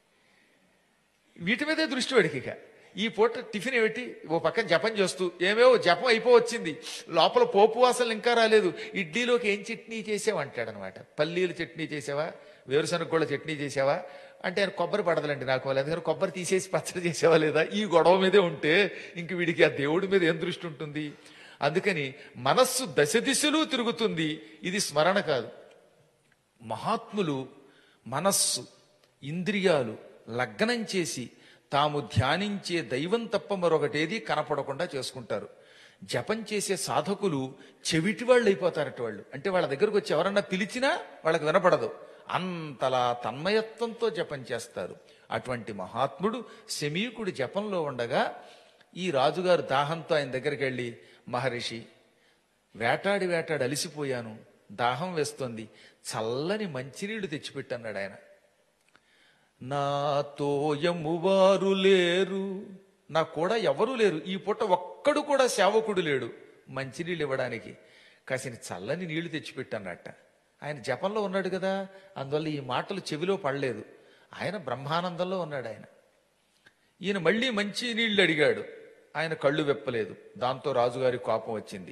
వీటి మీదే దృష్టి వాడికి ఇక ఈ పూట టిఫిన్ ఏమిటి ఓ పక్కన జపం చేస్తూ ఏమేవో జపం అయిపోవచ్చింది లోపల పోపు వాసనలు ఇంకా రాలేదు ఇడ్లీలోకి ఏం చట్నీ చేసావు అంటాడు అనమాట పల్లీలు చట్నీ చేసావా వేరుశనగ కూడా చట్నీ చేసావా అంటే ఆయన కొబ్బరి పడదలండి నాకు ఎందుకంటే కొబ్బరి తీసేసి పచ్చడి చేసావా లేదా ఈ గొడవ మీదే ఉంటే ఇంక వీడికి ఆ దేవుడి మీద ఏం దృష్టి ఉంటుంది అందుకని మనస్సు దశ దిశలు తిరుగుతుంది ఇది స్మరణ కాదు మహాత్ములు మనస్సు ఇంద్రియాలు లగ్నం చేసి తాము ధ్యానించే దైవం తప్ప మరొకటేది కనపడకుండా చేసుకుంటారు జపం చేసే సాధకులు చెవిటి వాళ్ళు అయిపోతారట వాళ్ళు అంటే వాళ్ళ దగ్గరకు వచ్చి ఎవరన్నా పిలిచినా వాళ్ళకి వినపడదు అంతలా తన్మయత్వంతో జపం చేస్తారు అటువంటి మహాత్ముడు శమీకుడి జపంలో ఉండగా ఈ రాజుగారు దాహంతో ఆయన దగ్గరికి వెళ్ళి మహర్షి వేటాడి వేటాడి అలిసిపోయాను దాహం వేస్తోంది చల్లని మంచినీళ్లు తెచ్చిపెట్టన్నాడు ఆయన నా తోయము వారు లేరు నా కూడా ఎవరూ లేరు ఈ పూట ఒక్కడు కూడా సేవకుడు లేడు మంచినీళ్ళు ఇవ్వడానికి కాసిన చల్లని నీళ్లు తెచ్చిపెట్టన్నట్ట ఆయన జపంలో ఉన్నాడు కదా అందువల్ల ఈ మాటలు చెవిలో పడలేదు ఆయన బ్రహ్మానందంలో ఉన్నాడు ఆయన ఈయన మళ్ళీ మంచి నీళ్లు అడిగాడు ఆయన కళ్ళు వెప్పలేదు దాంతో రాజుగారి కోపం వచ్చింది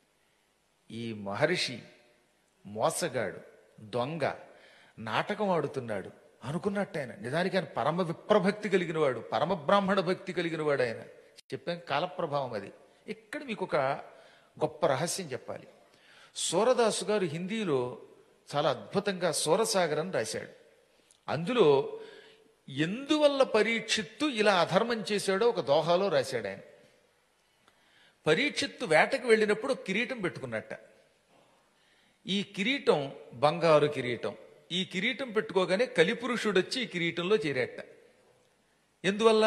ఈ మహర్షి మోసగాడు దొంగ నాటకం ఆడుతున్నాడు అనుకున్నట్టు ఆయన నిజానికి ఆయన పరమ విప్రభక్తి కలిగిన వాడు పరమ బ్రాహ్మణ భక్తి కలిగిన వాడు ఆయన చెప్పాం కాలప్రభావం అది ఇక్కడ మీకు ఒక గొప్ప రహస్యం చెప్పాలి సూరదాసు గారు హిందీలో చాలా అద్భుతంగా సూరసాగర్ అని రాశాడు అందులో ఎందువల్ల పరీక్షిత్తు ఇలా అధర్మం చేశాడో ఒక దోహాలో రాశాడు ఆయన పరీక్షిత్తు వేటకు వెళ్ళినప్పుడు ఒక కిరీటం పెట్టుకున్నట్ట ఈ కిరీటం బంగారు కిరీటం ఈ కిరీటం పెట్టుకోగానే కలిపురుషుడు వచ్చి ఈ కిరీటంలో చేరేట ఎందువల్ల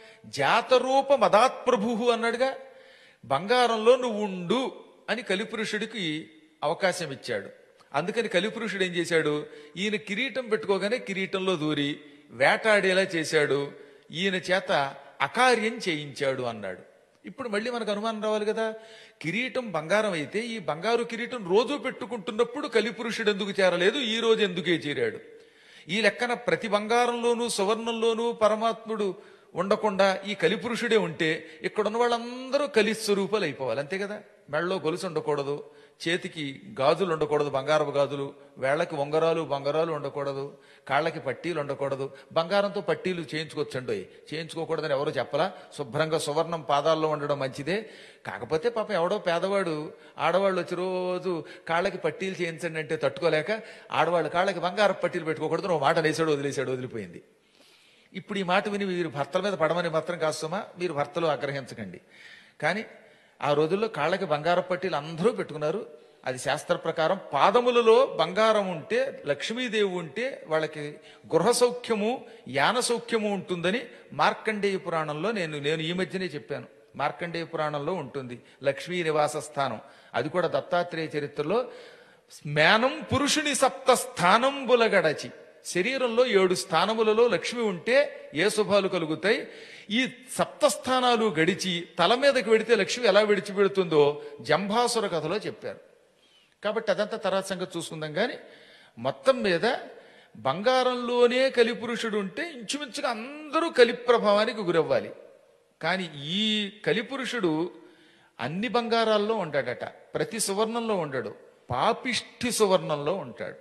జాతరూప మదాత్ప్రభు అన్నాడుగా బంగారంలో నువ్వు ఉండు అని కలిపురుషుడికి అవకాశం ఇచ్చాడు అందుకని కలిపురుషుడు ఏం చేశాడు ఈయన కిరీటం పెట్టుకోగానే కిరీటంలో దూరి వేటాడేలా చేశాడు ఈయన చేత అకార్యం చేయించాడు అన్నాడు ఇప్పుడు మళ్ళీ మనకు అనుమానం రావాలి కదా కిరీటం బంగారం అయితే ఈ బంగారు కిరీటం రోజు పెట్టుకుంటున్నప్పుడు కలిపురుషుడు ఎందుకు చేరలేదు ఈ రోజు ఎందుకే చేరాడు ఈ లెక్కన ప్రతి బంగారంలోనూ సువర్ణంలోనూ పరమాత్ముడు ఉండకుండా ఈ కలిపురుషుడే ఉంటే ఇక్కడ ఉన్న వాళ్ళందరూ కలి స్వరూపాలు అయిపోవాలి అంతే కదా మెళ్ళలో గొలుసు ఉండకూడదు చేతికి గాజులు ఉండకూడదు బంగారపు గాజులు వేళ్ళకి ఉంగరాలు బంగారాలు ఉండకూడదు కాళ్ళకి పట్టీలు ఉండకూడదు బంగారంతో పట్టీలు చేయించుకోవచ్చండి చేయించుకోకూడదని ఎవరు చెప్పలా శుభ్రంగా సువర్ణం పాదాల్లో ఉండడం మంచిదే కాకపోతే పాప ఎవడో పేదవాడు ఆడవాళ్ళు వచ్చి రోజు కాళ్ళకి పట్టీలు చేయించండి అంటే తట్టుకోలేక ఆడవాళ్ళు కాళ్ళకి బంగారపు పట్టీలు పెట్టుకోకూడదు నువ్వు మాట వేసాడు వదిలేశాడు వదిలిపోయింది ఇప్పుడు ఈ మాట విని మీరు భర్తల మీద పడమని మాత్రం కాస్తుమా మీరు భర్తలు ఆగ్రహించకండి కానీ ఆ రోజుల్లో కాళ్ళకి బంగారం పట్టీలు అందరూ పెట్టుకున్నారు అది శాస్త్ర ప్రకారం పాదములలో బంగారం ఉంటే లక్ష్మీదేవి ఉంటే వాళ్ళకి గృహ సౌఖ్యము యాన సౌఖ్యము ఉంటుందని మార్కండేయ పురాణంలో నేను నేను ఈ మధ్యనే చెప్పాను మార్కండేయ పురాణంలో ఉంటుంది లక్ష్మీ నివాస స్థానం అది కూడా దత్తాత్రేయ చరిత్రలో స్మానం పురుషుని సప్త స్థానంబుల గడచి శరీరంలో ఏడు స్థానములలో లక్ష్మి ఉంటే ఏ శుభాలు కలుగుతాయి ఈ సప్త స్థానాలు గడిచి తల మీదకి వెడితే లక్ష్మి ఎలా విడిచిపెడుతుందో జంభాసుర కథలో చెప్పారు కాబట్టి అదంతా తర్వాత సంగతి చూసుకుందాం కానీ మొత్తం మీద బంగారంలోనే కలిపురుషుడు ఉంటే ఇంచుమించుగా అందరూ కలి ప్రభావానికి గురవ్వాలి కానీ ఈ కలిపురుషుడు అన్ని బంగారాల్లో ఉంటాడట ప్రతి సువర్ణంలో ఉండడు పాపిష్ఠి సువర్ణంలో ఉంటాడు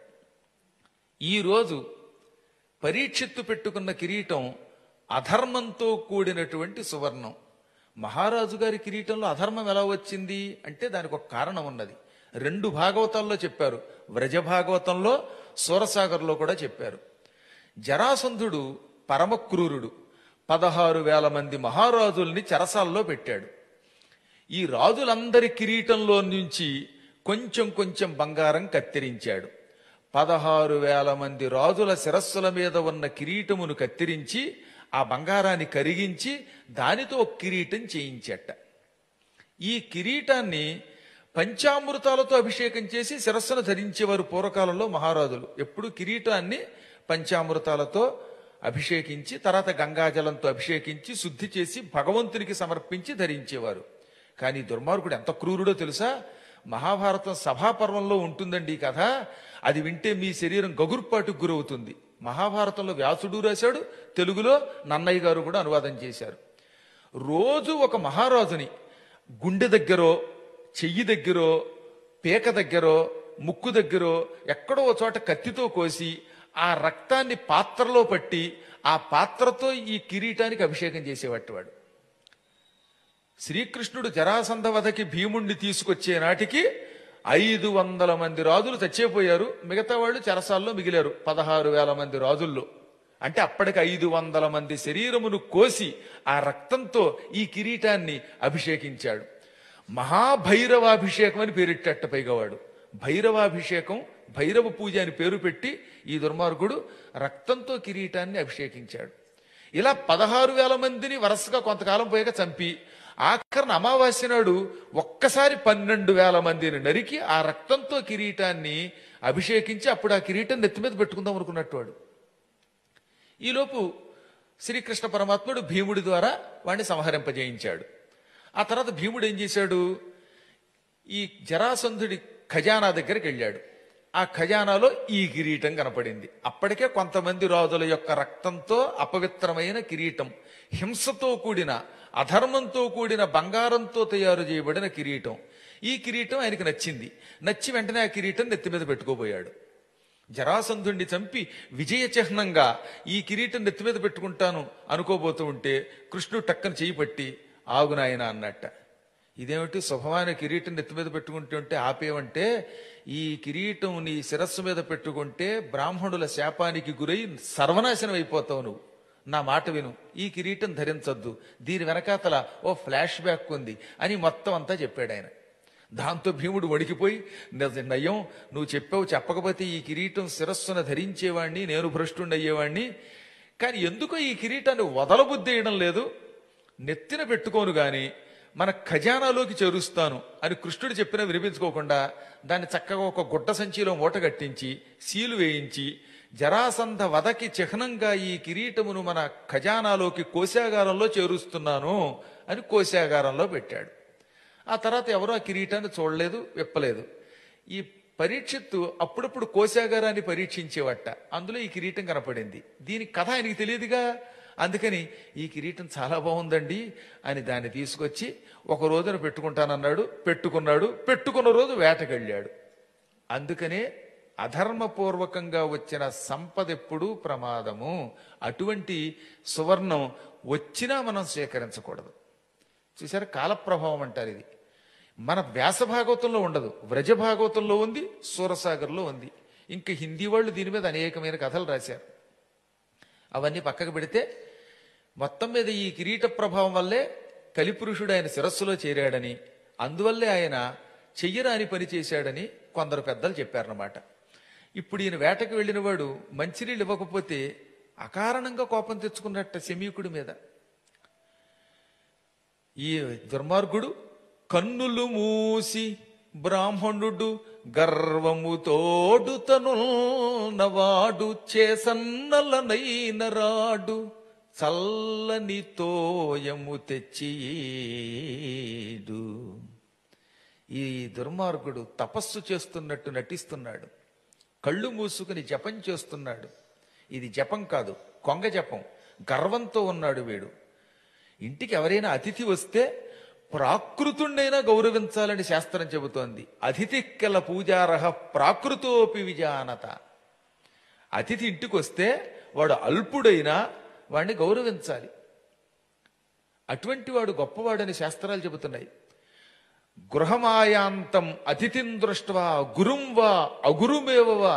ఈరోజు పరీక్షిత్తు పెట్టుకున్న కిరీటం అధర్మంతో కూడినటువంటి సువర్ణం మహారాజు గారి కిరీటంలో అధర్మం ఎలా వచ్చింది అంటే దానికి ఒక కారణం ఉన్నది రెండు భాగవతాల్లో చెప్పారు వ్రజ భాగవతంలో సూరసాగర్లో కూడా చెప్పారు జరాసంధుడు పరమక్రూరుడు పదహారు వేల మంది మహారాజుల్ని చెరసాల్లో పెట్టాడు ఈ రాజులందరి కిరీటంలో నుంచి కొంచెం కొంచెం బంగారం కత్తిరించాడు పదహారు వేల మంది రాజుల శిరస్సుల మీద ఉన్న కిరీటమును కత్తిరించి ఆ బంగారాన్ని కరిగించి దానితో ఒక కిరీటం చేయించట ఈ కిరీటాన్ని పంచామృతాలతో అభిషేకం చేసి శిరస్సును ధరించేవారు పూర్వకాలంలో మహారాజులు ఎప్పుడు కిరీటాన్ని పంచామృతాలతో అభిషేకించి తర్వాత గంగాజలంతో అభిషేకించి శుద్ధి చేసి భగవంతునికి సమర్పించి ధరించేవారు కానీ దుర్మార్గుడు ఎంత క్రూరుడో తెలుసా మహాభారతం సభాపర్వంలో ఉంటుందండి ఈ కథ అది వింటే మీ శరీరం గగుర్పాటుకు గురవుతుంది మహాభారతంలో వ్యాసుడు రాశాడు తెలుగులో నన్నయ్య గారు కూడా అనువాదం చేశారు రోజు ఒక మహారాజుని గుండె దగ్గరో చెయ్యి దగ్గరో పీక దగ్గరో ముక్కు దగ్గరో ఎక్కడో ఒక చోట కత్తితో కోసి ఆ రక్తాన్ని పాత్రలో పట్టి ఆ పాత్రతో ఈ కిరీటానికి అభిషేకం చేసేవాటి వాడు శ్రీకృష్ణుడు జరాసంధ వధకి భీముణ్ణి తీసుకొచ్చే నాటికి ఐదు వందల మంది రాజులు చచ్చిపోయారు మిగతా వాళ్ళు చెరసాల్లో మిగిలారు పదహారు వేల మంది రాజుల్లో అంటే అప్పటికి ఐదు వందల మంది శరీరమును కోసి ఆ రక్తంతో ఈ కిరీటాన్ని అభిషేకించాడు మహాభైరవాభిషేకం అని పేరెట్టేట పైగా వాడు భైరవాభిషేకం భైరవ పూజ అని పేరు పెట్టి ఈ దుర్మార్గుడు రక్తంతో కిరీటాన్ని అభిషేకించాడు ఇలా పదహారు వేల మందిని వరుసగా కొంతకాలం పోయాక చంపి ఆఖరణ అమావాస్య నాడు ఒక్కసారి పన్నెండు వేల మందిని నరికి ఆ రక్తంతో కిరీటాన్ని అభిషేకించి అప్పుడు ఆ కిరీటం నెత్తి మీద పెట్టుకుందాం అనుకున్నట్టు వాడు ఈలోపు శ్రీకృష్ణ పరమాత్ముడు భీముడి ద్వారా వాడిని సంహరింపజేయించాడు ఆ తర్వాత భీముడు ఏం చేశాడు ఈ జరాసంధుడి ఖజానా దగ్గరికి వెళ్ళాడు ఆ ఖజానాలో ఈ కిరీటం కనపడింది అప్పటికే కొంతమంది రాజుల యొక్క రక్తంతో అపవిత్రమైన కిరీటం హింసతో కూడిన అధర్మంతో కూడిన బంగారంతో తయారు చేయబడిన కిరీటం ఈ కిరీటం ఆయనకి నచ్చింది నచ్చి వెంటనే ఆ కిరీటం నెత్తి మీద పెట్టుకోబోయాడు జరాసంధుణ్ణి చంపి విజయ చిహ్నంగా ఈ కిరీటం నెత్తి మీద పెట్టుకుంటాను అనుకోబోతూ ఉంటే కృష్ణుడు టక్కన చేయి పట్టి ఆగునాయన అన్నట్ట ఇదేమిటి శుభమైన కిరీటం నెత్తి మీద పెట్టుకుంటుంటే ఆపేవంటే ఈ కిరీటం నీ శిరస్సు మీద పెట్టుకుంటే బ్రాహ్మణుల శాపానికి గురై సర్వనాశనం అయిపోతావు నువ్వు నా మాట విను ఈ కిరీటం ధరించొద్దు దీని వెనకాతల ఓ ఫ్లాష్ బ్యాక్ ఉంది అని మొత్తం అంతా చెప్పాడు ఆయన దాంతో భీముడు వణికిపోయి "నిజ- నయ్యం నువ్వు చెప్పావు చెప్పకపోతే ఈ కిరీటం శిరస్సున ధరించేవాణ్ణి నేను భ్రష్టుండి అయ్యేవాణ్ణి కానీ ఎందుకో ఈ కిరీటాన్ని వదలబుద్దేయడం లేదు నెత్తిన పెట్టుకోను గాని మన ఖజానాలోకి చేరుస్తాను అని కృష్ణుడు చెప్పినా వినిపించుకోకుండా దాన్ని చక్కగా ఒక గుడ్డ సంచిలో మూట కట్టించి సీలు వేయించి జరాసంధ వదకి చిహ్నంగా ఈ కిరీటమును మన ఖజానాలోకి కోశాగారంలో చేరుస్తున్నాను అని కోశాగారంలో పెట్టాడు ఆ తర్వాత ఎవరో ఆ కిరీటాన్ని చూడలేదు విప్పలేదు ఈ పరీక్షిత్తు అప్పుడప్పుడు కోశాగారాన్ని పరీక్షించేవట అందులో ఈ కిరీటం కనపడింది దీని కథ ఆయనకి తెలియదుగా అందుకని ఈ కిరీటం చాలా బాగుందండి అని దాన్ని తీసుకొచ్చి ఒక రోజున పెట్టుకుంటానన్నాడు పెట్టుకున్నాడు పెట్టుకున్న రోజు వేటకెళ్ళాడు అందుకనే అధర్మపూర్వకంగా వచ్చిన సంపద ఎప్పుడూ ప్రమాదము అటువంటి సువర్ణం వచ్చినా మనం స్వీకరించకూడదు చూసారా కాలప్రభావం అంటారు ఇది మన వ్యాస భాగవతంలో ఉండదు వ్రజ భాగవతంలో ఉంది సూరసాగర్లో ఉంది ఇంకా హిందీ వాళ్ళు దీని మీద అనేకమైన కథలు రాశారు అవన్నీ పక్కకు పెడితే మొత్తం మీద ఈ కిరీట ప్రభావం వల్లే కలిపురుషుడు ఆయన శిరస్సులో చేరాడని అందువల్లే ఆయన చెయ్యరాని పని చేశాడని కొందరు పెద్దలు చెప్పారన్నమాట ఇప్పుడు ఈయన వేటకు వెళ్ళిన వాడు మంచినీళ్ళు ఇవ్వకపోతే అకారణంగా కోపం తెచ్చుకున్నట్ట శమీకుడి మీద ఈ దుర్మార్గుడు కన్నులు మూసి బ్రాహ్మణుడు గర్వము తోడుతను నవాడు చేసన్నలనైన రాడు చల్లని తోయము తెచ్చిడు ఈ దుర్మార్గుడు తపస్సు చేస్తున్నట్టు నటిస్తున్నాడు కళ్ళు మూసుకుని జపం చేస్తున్నాడు ఇది జపం కాదు కొంగ జపం గర్వంతో ఉన్నాడు వీడు ఇంటికి ఎవరైనా అతిథి వస్తే ప్రాకృతుండైనా గౌరవించాలని శాస్త్రం చెబుతోంది అతిథి కెల పూజారహ ప్రాకృతోపి విజానత అతిథి ఇంటికి వస్తే వాడు అల్పుడైనా వాడిని గౌరవించాలి అటువంటి వాడు గొప్పవాడని శాస్త్రాలు చెబుతున్నాయి గృహమాయాంతం అతిథిం దృష్ట్వా గురుం వా అగురుమేవవా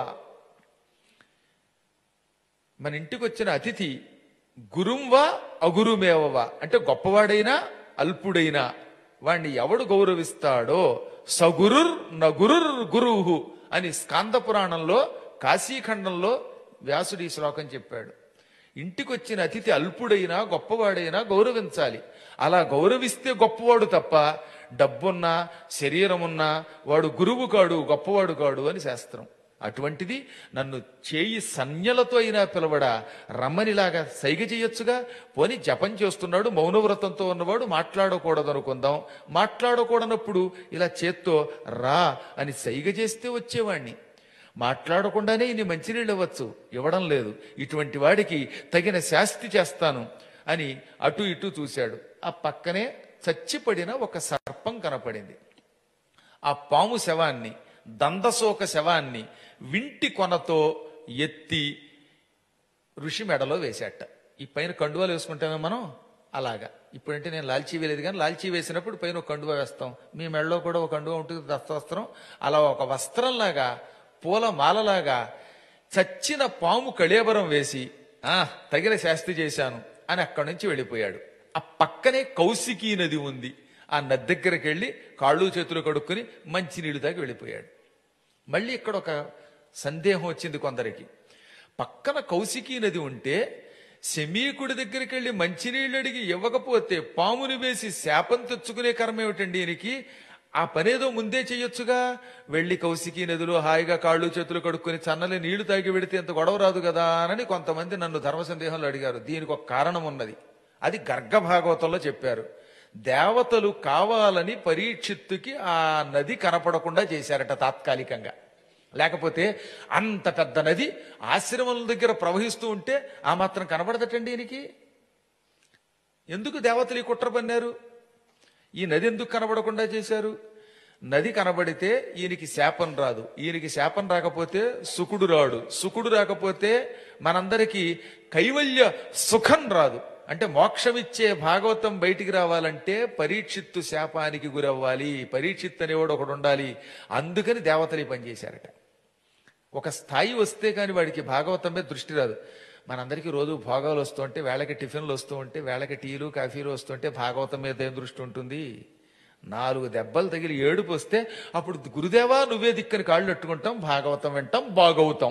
మన ఇంటికి వచ్చిన అతిథి గురుంవా అగురుమేవవా అంటే గొప్పవాడైనా అల్పుడైనా వాణ్ణి ఎవడు గౌరవిస్తాడో సగురుర్ నగురుర్ గురువు అని స్కాంద పురాణంలో కాశీఖండంలో వ్యాసుడు ఈ శ్లోకం చెప్పాడు ఇంటికి వచ్చిన అతిథి అల్పుడైనా గొప్పవాడైనా గౌరవించాలి అలా గౌరవిస్తే గొప్పవాడు తప్ప డబ్బున్నా శరీరమున్నా వాడు గురువు కాడు గొప్పవాడు కాడు అని శాస్త్రం అటువంటిది నన్ను చేయి సన్యలతో అయినా పిలవడా రమ్మనిలాగా సైగ చేయొచ్చుగా పోని జపం చేస్తున్నాడు మౌనవ్రతంతో ఉన్నవాడు మాట్లాడకూడదు అనుకుందాం మాట్లాడకూడనప్పుడు ఇలా చేత్తో రా అని సైగ చేస్తే వచ్చేవాణ్ణి మాట్లాడకుండానే ఇన్ని మంచినీళ్ళు ఇవ్వచ్చు ఇవ్వడం లేదు ఇటువంటి వాడికి తగిన శాస్తి చేస్తాను అని అటు ఇటు చూశాడు ఆ పక్కనే చచ్చిపడిన ఒక సర్పం కనపడింది ఆ పాము శవాన్ని దందశోక శవాన్ని వింటి కొనతో ఎత్తి ఋషి మెడలో వేసేట ఈ పైన కండువాలు వేసుకుంటామే మనం అలాగా ఇప్పుడంటే నేను లాల్చీ వేయలేదు కానీ లాల్చీ వేసినప్పుడు పైన ఒక కండువా వేస్తాం మీ మెడలో కూడా ఒక కండువా ఉంటుంది దస్తవస్త్రం అలా ఒక వస్త్రంలాగా పూల మాలలాగా చచ్చిన పాము కళేబరం వేసి ఆ తగిన శాస్తి చేశాను అని అక్కడి నుంచి వెళ్ళిపోయాడు ఆ పక్కనే కౌశికీ నది ఉంది ఆ నది దగ్గరికి వెళ్ళి కాళ్ళు చేతులు కడుక్కుని మంచినీళ్ళు తాగి వెళ్ళిపోయాడు మళ్ళీ ఇక్కడ ఒక సందేహం వచ్చింది కొందరికి పక్కన కౌశికీ నది ఉంటే శమీకుడి దగ్గరికి వెళ్ళి మంచినీళ్ళు అడిగి ఇవ్వకపోతే పాముని వేసి శాపం తెచ్చుకునే కర్మ ఏమిటండి ఈయనకి ఆ పనేదో ముందే చెయ్యొచ్చుగా వెళ్ళి కౌశికీ నదిలో హాయిగా కాళ్ళు చేతులు కడుక్కొని చన్నలి నీళ్లు తాగి వెడితే ఎంత గొడవ రాదు కదా అని కొంతమంది నన్ను ధర్మ సందేహంలో అడిగారు దీనికి ఒక కారణం ఉన్నది అది గర్గ భాగవతంలో చెప్పారు దేవతలు కావాలని పరీక్షిత్తుకి ఆ నది కనపడకుండా చేశారట తాత్కాలికంగా లేకపోతే అంత పెద్ద నది ఆశ్రమం దగ్గర ప్రవహిస్తూ ఉంటే ఆ మాత్రం కనబడదటండి ఈయనకి ఎందుకు దేవతలు ఈ కుట్ర పన్నారు ఈ నది ఎందుకు కనబడకుండా చేశారు నది కనబడితే ఈయనకి శాపం రాదు ఈయనకి శాపం రాకపోతే సుకుడు రాడు సుకుడు రాకపోతే మనందరికీ కైవల్య సుఖం రాదు అంటే మోక్షమిచ్చే భాగవతం బయటికి రావాలంటే పరీక్షిత్తు శాపానికి గురవ్వాలి పరీక్షిత్ అనేవాడు ఒకడు ఉండాలి అందుకని దేవతలు ఈ పని చేశారట ఒక స్థాయి వస్తే కానీ వాడికి భాగవతం మీద దృష్టి రాదు మనందరికీ రోజు భోగాలు వస్తూ ఉంటే వేళకి టిఫిన్లు వస్తూ ఉంటే వేళకి టీలు కాఫీలు వస్తుంటే భాగవతం మీద ఏం దృష్టి ఉంటుంది నాలుగు దెబ్బలు తగిలి ఏడుపు వస్తే అప్పుడు గురుదేవా నువ్వే దిక్కని కాళ్ళు పెట్టుకుంటాం భాగవతం వింటాం బాగవుతాం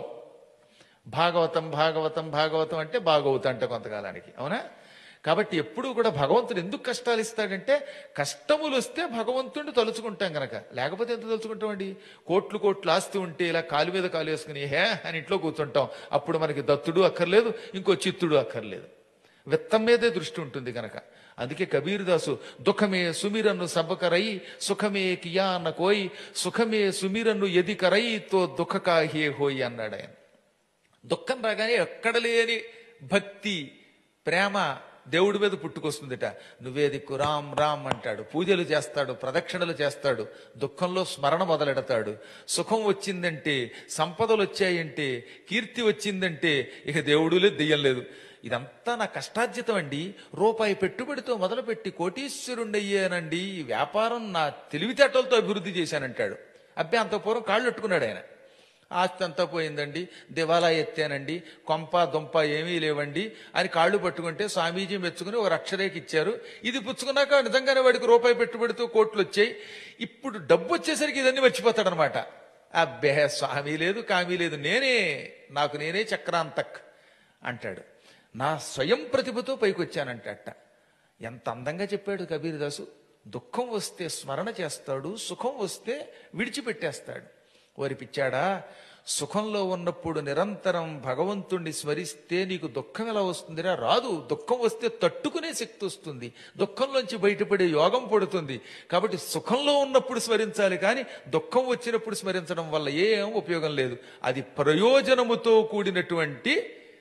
భాగవతం భాగవతం భాగవతం అంటే బాగవుతా అంటే కొంతకాలానికి అవునా కాబట్టి ఎప్పుడూ కూడా భగవంతుడు ఎందుకు కష్టాలు ఇస్తాడంటే కష్టములు వస్తే భగవంతుడిని తలుచుకుంటాం గనక లేకపోతే ఎంత తలుచుకుంటామండి కోట్లు కోట్లు ఆస్తి ఉంటే ఇలా కాలు మీద కాలు వేసుకుని హే అని ఇంట్లో కూర్చుంటాం అప్పుడు మనకి దత్తుడు అక్కర్లేదు ఇంకో చిత్తుడు అక్కర్లేదు విత్తం మీదే దృష్టి ఉంటుంది గనక అందుకే కబీర్ దాసు దుఃఖమే సుమిరన్ను సబ్బకరై సుఖమే కియాన్న కోయి సుఖమే సుమిరన్ను ఎదికరై తో దుఃఖకాహే హోయి అన్నాడు ఆయన దుఃఖం రాగానే ఎక్కడ లేని భక్తి ప్రేమ దేవుడి మీద పుట్టుకొస్తుందిట నువ్వే దిక్కు రామ్ రామ్ అంటాడు పూజలు చేస్తాడు ప్రదక్షిణలు చేస్తాడు దుఃఖంలో స్మరణ మొదలెడతాడు సుఖం వచ్చిందంటే సంపదలు వచ్చాయంటే కీర్తి వచ్చిందంటే ఇక దేవుడు లేదు దెయ్యం లేదు ఇదంతా నా కష్టార్జితం అండి రూపాయి పెట్టుబడితో మొదలుపెట్టి కోటీశ్వరుండయ్యానండి ఈ వ్యాపారం నా తెలివితేటలతో అభివృద్ధి చేశానంటాడు అబ్బే అంత పూర్వం కాళ్ళు పెట్టుకున్నాడు ఆయన ఆస్తి అంతా పోయిందండి దివాలా ఎత్తానండి కొంప దుంప ఏమీ లేవండి అని కాళ్ళు పట్టుకుంటే స్వామీజీ మెచ్చుకుని ఒక అక్షరేకి ఇచ్చారు ఇది పుచ్చుకున్నాక నిజంగానే వాడికి రూపాయి పెట్టుబడితో కోట్లు వచ్చాయి ఇప్పుడు డబ్బు వచ్చేసరికి ఇదన్నీ మర్చిపోతాడనమాట అబ్బే స్వామి లేదు కామీ లేదు నేనే నాకు నేనే చక్రాంతక్ అంటాడు నా స్వయం ప్రతిభతో పైకొచ్చానంటట ఎంత అందంగా చెప్పాడు కబీర్ దాసు దుఃఖం వస్తే స్మరణ చేస్తాడు సుఖం వస్తే విడిచిపెట్టేస్తాడు ఓరి పిచ్చాడా సుఖంలో ఉన్నప్పుడు నిరంతరం భగవంతుణ్ణి స్మరిస్తే నీకు దుఃఖం ఎలా వస్తుందిరా రాదు దుఃఖం వస్తే తట్టుకునే శక్తి వస్తుంది దుఃఖంలోంచి బయటపడే యోగం పడుతుంది కాబట్టి సుఖంలో ఉన్నప్పుడు స్మరించాలి కానీ దుఃఖం వచ్చినప్పుడు స్మరించడం వల్ల ఏం ఉపయోగం లేదు అది ప్రయోజనముతో కూడినటువంటి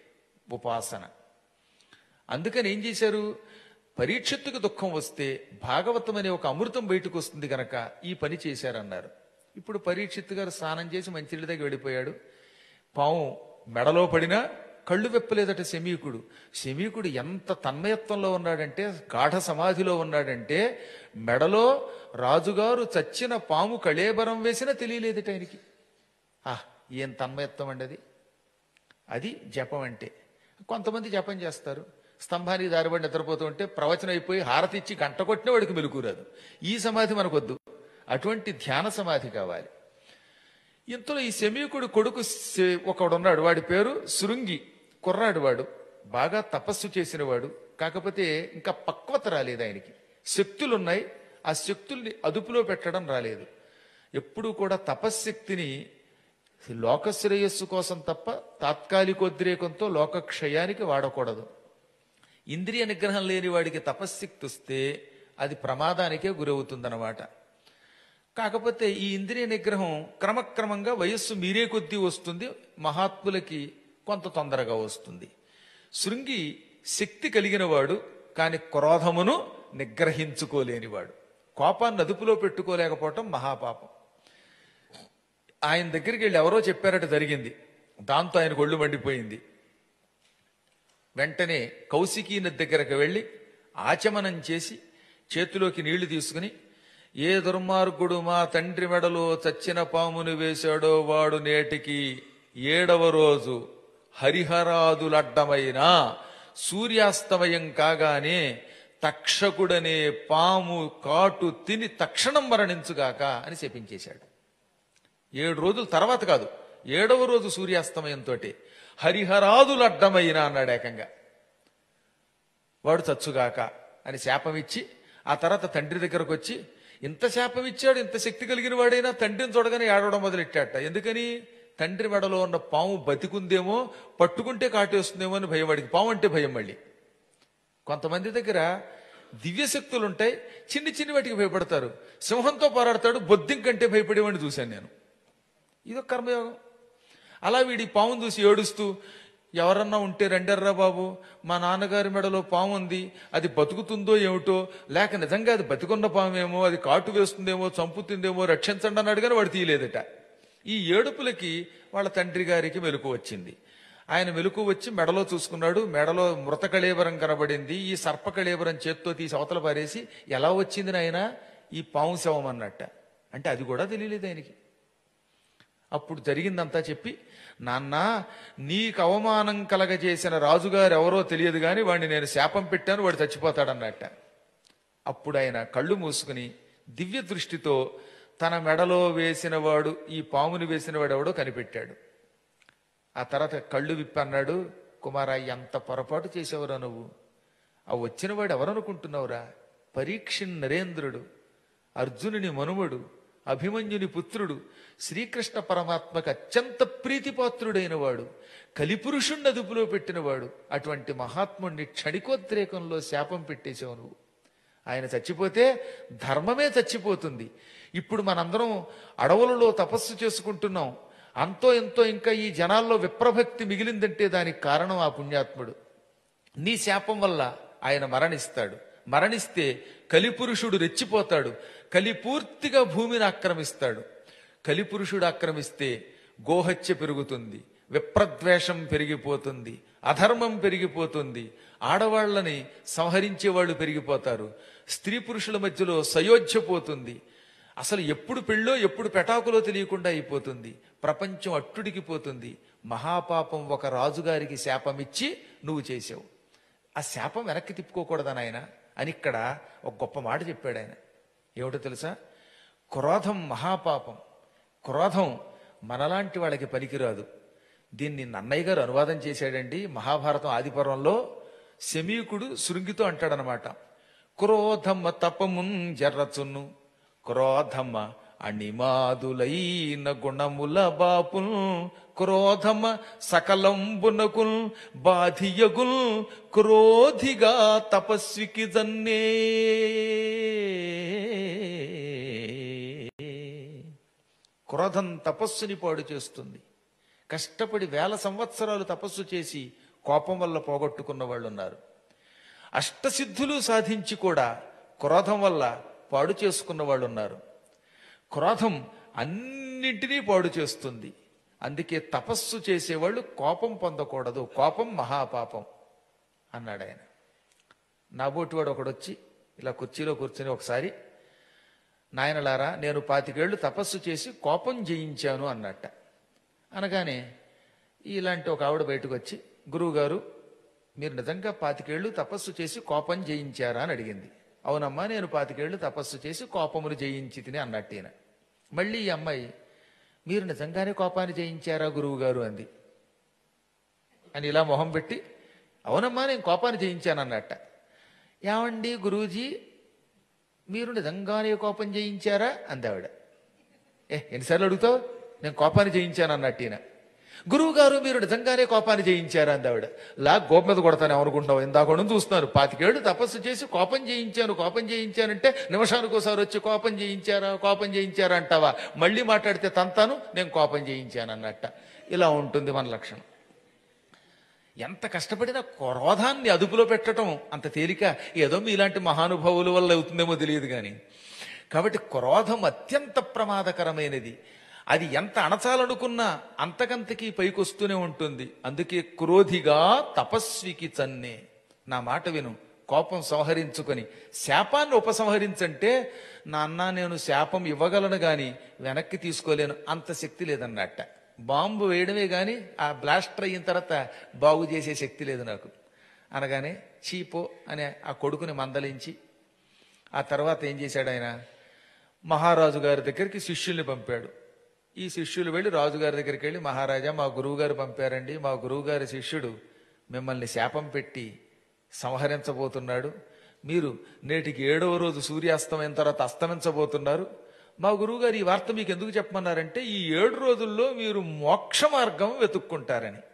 ఉపాసన అందుకని ఏం చేశారు పరీక్షత్తుకు దుఃఖం వస్తే భాగవతం అనే ఒక అమృతం బయటకు వస్తుంది గనక ఈ పని చేశారన్నారు ఇప్పుడు పరీక్షిత్ గారు స్నానం చేసి మంచినీళ్ళ దగ్గర వెళ్ళిపోయాడు పాము మెడలో పడినా కళ్ళు వెప్పలేదట శమీకుడు శమీకుడు ఎంత తన్మయత్వంలో ఉన్నాడంటే గాఢ సమాధిలో ఉన్నాడంటే మెడలో రాజుగారు చచ్చిన పాము కళేబరం వేసినా తెలియలేదట ఆయనకి ఆ ఏం తన్మయత్వం అండి అది అది జపం అంటే కొంతమంది జపం చేస్తారు స్తంభానికి దారిబడి నిద్రపోతూ ఉంటే ప్రవచనం అయిపోయి హారతి ఇచ్చి గంట కొట్టిన వాడికి మెలుకురాదు ఈ సమాధి మనకొద్దు అటువంటి ధ్యాన సమాధి కావాలి ఇంతలో ఈ శమీకుడు కొడుకు శ- ఒకడు ఉన్నాడు వాడి పేరు శృంగి కుర్రాడు వాడు బాగా తపస్సు చేసిన వాడు కాకపోతే ఇంకా పక్వత రాలేదు ఆయనకి శక్తులు ఉన్నాయి ఆ శక్తుల్ని అదుపులో పెట్టడం రాలేదు ఎప్పుడూ కూడా తపశ్శక్తిని లోకశ్రేయస్సు కోసం తప్ప తాత్కాలికోద్రేకంతో లోకక్షయానికి వాడకూడదు ఇంద్రియ నిగ్రహం లేని వాడికి తపశ్శక్తి వస్తే అది ప్రమాదానికే గురవుతుందన్నమాట కాకపోతే ఈ ఇంద్రియ నిగ్రహం క్రమక్రమంగా వయస్సు మీరే కొద్దీ వస్తుంది మహాత్ములకి కొంత తొందరగా వస్తుంది శృంగి శక్తి కలిగిన వాడు కాని క్రోధమును నిగ్రహించుకోలేనివాడు కోపాన్ని అదుపులో పెట్టుకోలేకపోవటం మహాపాపం ఆయన దగ్గరికి వెళ్ళి ఎవరో చెప్పారట జరిగింది దాంతో ఆయన ఒళ్ళు మండిపోయింది వెంటనే కౌశికీ నది దగ్గరకు వెళ్ళి ఆచమనం చేసి చేతిలోకి నీళ్లు తీసుకుని ఏ దుర్మార్గుడు మా తండ్రి మెడలో చచ్చిన పామును వేశాడో వాడు నేటికి ఏడవ రోజు హరిహరాదులడ్డమైనా సూర్యాస్తమయం కాగానే తక్షకుడనే పాము కాటు తిని తక్షణం మరణించుగాక అని శపించేశాడు ఏడు రోజుల తర్వాత కాదు ఏడవ రోజు సూర్యాస్తమయంతో హరిహరాదులు అడ్డమైన అన్నాడు ఏకంగా వాడు చచ్చుగాక అని శాపం ఇచ్చి ఆ తర్వాత తండ్రి దగ్గరకు వచ్చి ఇంత శాపం ఇచ్చాడు ఇంత శక్తి కలిగిన వాడైనా తండ్రిని చూడగానే ఏడవడం మొదలెట్టాట ఎందుకని తండ్రి మెడలో ఉన్న పాము బతికుందేమో పట్టుకుంటే కాటేస్తుందేమో అని భయం వాడికి పాము అంటే భయం మళ్ళీ కొంతమంది దగ్గర దివ్యశక్తులు ఉంటాయి చిన్ని చిన్ని వాటికి భయపడతారు సింహంతో పోరాడతాడు బొద్దిం కంటే భయపడేవాడిని చూశాను నేను ఇదొక కర్మయోగం అలా వీడి పామును చూసి ఏడుస్తూ ఎవరన్నా ఉంటే రెండర్రా బాబు మా నాన్నగారి మెడలో పాము ఉంది అది బతుకుతుందో ఏమిటో లేక నిజంగా అది బతికున్న పామేమో అది కాటు వేస్తుందేమో చంపుతుందేమో రక్షించండి అన్నాడు కానీ వాడు తీయలేదట ఈ ఏడుపులకి వాళ్ళ తండ్రి గారికి మెలకు వచ్చింది ఆయన మెలకు వచ్చి మెడలో చూసుకున్నాడు మెడలో మృత కళేబరం కనబడింది ఈ సర్ప కళేబరం చేత్తో తీసి అవతల పారేసి ఎలా వచ్చింది నాయన ఈ పాము శవం అన్నట్ట అంటే అది కూడా తెలియలేదు ఆయనకి అప్పుడు జరిగిందంతా చెప్పి నాన్న నీకు అవమానం కలగజేసిన రాజుగారు ఎవరో తెలియదు కానీ వాడిని నేను శాపం పెట్టాను వాడు చచ్చిపోతాడన్నట్ట అప్పుడు ఆయన కళ్ళు మూసుకుని దివ్య దృష్టితో తన మెడలో వేసిన వాడు ఈ పాముని వేసిన వాడు ఎవడో కనిపెట్టాడు ఆ తర్వాత కళ్ళు విప్పి అన్నాడు కుమారా ఎంత పొరపాటు చేసేవరా నువ్వు ఆ వచ్చిన వాడు ఎవరనుకుంటున్నావురా పరీక్ష నరేంద్రుడు అర్జునుని మనుమడు అభిమన్యుని పుత్రుడు శ్రీకృష్ణ పరమాత్మకు అత్యంత ప్రీతిపాత్రుడైన వాడు కలిపురుషుణ్ణి అదుపులో పెట్టినవాడు అటువంటి మహాత్ముణ్ణి క్షణికోద్రేకంలో శాపం పెట్టేశావు నువ్వు ఆయన చచ్చిపోతే ధర్మమే చచ్చిపోతుంది ఇప్పుడు మనందరం అడవులలో తపస్సు చేసుకుంటున్నాం అంతో ఎంతో ఇంకా ఈ జనాల్లో విప్రభక్తి మిగిలిందంటే దానికి కారణం ఆ పుణ్యాత్ముడు నీ శాపం వల్ల ఆయన మరణిస్తాడు మరణిస్తే కలిపురుషుడు రెచ్చిపోతాడు కలి పూర్తిగా భూమిని ఆక్రమిస్తాడు కలిపురుషుడు ఆక్రమిస్తే గోహత్య పెరుగుతుంది విప్రద్వేషం పెరిగిపోతుంది అధర్మం పెరిగిపోతుంది ఆడవాళ్లని సంహరించే వాళ్ళు పెరిగిపోతారు స్త్రీ పురుషుల మధ్యలో సయోధ్య పోతుంది అసలు ఎప్పుడు పెళ్ళో ఎప్పుడు పెటాకులో తెలియకుండా అయిపోతుంది ప్రపంచం అట్టుడికి పోతుంది మహాపాపం ఒక రాజుగారికి శాపమిచ్చి నువ్వు చేసావు ఆ శాపం వెనక్కి తిప్పుకోకూడదని ఆయన అని ఇక్కడ ఒక గొప్ప మాట చెప్పాడు ఆయన ఏమిటో తెలుసా క్రోధం మహాపాపం క్రోధం మనలాంటి వాళ్ళకి పనికిరాదు దీన్ని నన్నయ్య గారు అనువాదం చేశాడండి మహాభారతం ఆదిపర్వంలో శమీకుడు శృంగితో అంటాడనమాట క్రోధమ్మ తపమున్ జర్రచున్ను క్రోధమ్మ అణిమాదులైన గుణముల బాపుల్ క్రోధమ సకలంబునకుల్ బాధియగుల్ క్రోధిగా తపస్వికి జన్నే క్రోధం తపస్సుని పాడు చేస్తుంది కష్టపడి వేల సంవత్సరాలు తపస్సు చేసి కోపం వల్ల పోగొట్టుకున్న వాళ్ళు ఉన్నారు అష్టసిద్ధులు సాధించి కూడా క్రోధం వల్ల పాడు చేసుకున్న వాళ్ళు ఉన్నారు క్రోధం అన్నింటినీ పాడు చేస్తుంది అందుకే తపస్సు చేసేవాళ్ళు కోపం పొందకూడదు కోపం మహాపాపం అన్నాడు ఆయన నాబోటివాడు ఒకడొచ్చి ఇలా కుర్చీలో కూర్చుని ఒకసారి నాయనలారా నేను పాతికేళ్లు తపస్సు చేసి కోపం జయించాను అన్నట్ట అనగానే ఇలాంటి ఒక ఆవిడ బయటకు వచ్చి గురువుగారు మీరు నిజంగా పాతికేళ్లు తపస్సు చేసి కోపం జయించారా అని అడిగింది అవునమ్మా నేను పాతికేళ్లు తపస్సు చేసి కోపమును జయించి తిని అన్నట్టు ఈయన మళ్ళీ ఈ అమ్మాయి మీరు నిజంగానే కోపాన్ని జయించారా గురువు గారు అంది అని ఇలా మొహం పెట్టి అవునమ్మా నేను కోపాన్ని జయించాను అన్నట్ట ఏమండి గురూజీ మీరు నిజంగానే కోపం జయించారా అంది ఆవిడ ఏ ఎన్నిసార్లు అడుగుతావు నేను కోపాన్ని జయించాను అన్నట్టు ఈయన గురువు గారు మీరు నిజంగానే కోపాన్ని జయించారా అంది ఆవిడ లా గోప మీద కొడతాను ఏమనుకుంటావు ఇందాక నుంచి చూస్తున్నారు పాతికేళ్ళు తపస్సు చేసి కోపం జయించాను కోపం జయించానంటే నిమిషానికి ఒకసారి వచ్చి కోపం జయించారా కోపం జయించారా అంటావా మళ్ళీ మాట్లాడితే తంతాను నేను కోపం జయించాను అన్నట్ట ఇలా ఉంటుంది మన లక్షణం ఎంత కష్టపడినా క్రోధాన్ని అదుపులో పెట్టడం అంత తేలిక ఏదో మీలాంటి మహానుభావుల వల్ల అవుతుందేమో తెలియదు కానీ కాబట్టి క్రోధం అత్యంత ప్రమాదకరమైనది అది ఎంత అణచాలనుకున్నా అంతకంతకి పైకొస్తూనే ఉంటుంది అందుకే క్రోధిగా తపస్వికి చన్నే నా మాట విను కోపం సంహరించుకొని శాపాన్ని ఉపసంహరించంటే నాన్న నేను శాపం ఇవ్వగలను గాని వెనక్కి తీసుకోలేను అంత శక్తి లేదన్నట్ట బాంబు వేయడమే గాని ఆ బ్లాస్టర్ అయిన తర్వాత బాగు చేసే శక్తి లేదు నాకు అనగానే చీపో అనే ఆ కొడుకుని మందలించి ఆ తర్వాత ఏం చేశాడు ఆయన మహారాజు గారి దగ్గరికి శిష్యుల్ని పంపాడు ఈ శిష్యులు వెళ్ళి రాజుగారి దగ్గరికి వెళ్ళి మహారాజా మా గురువు గారు పంపారండి మా గురువు గారి శిష్యుడు మిమ్మల్ని శాపం పెట్టి సంహరించబోతున్నాడు మీరు నేటికి ఏడవ రోజు సూర్యాస్తమైన తర్వాత అస్తమించబోతున్నారు మా గురువుగారు ఈ వార్త మీకు ఎందుకు చెప్పమన్నారంటే ఈ ఏడు రోజుల్లో మీరు మోక్ష మార్గం వెతుక్కుంటారని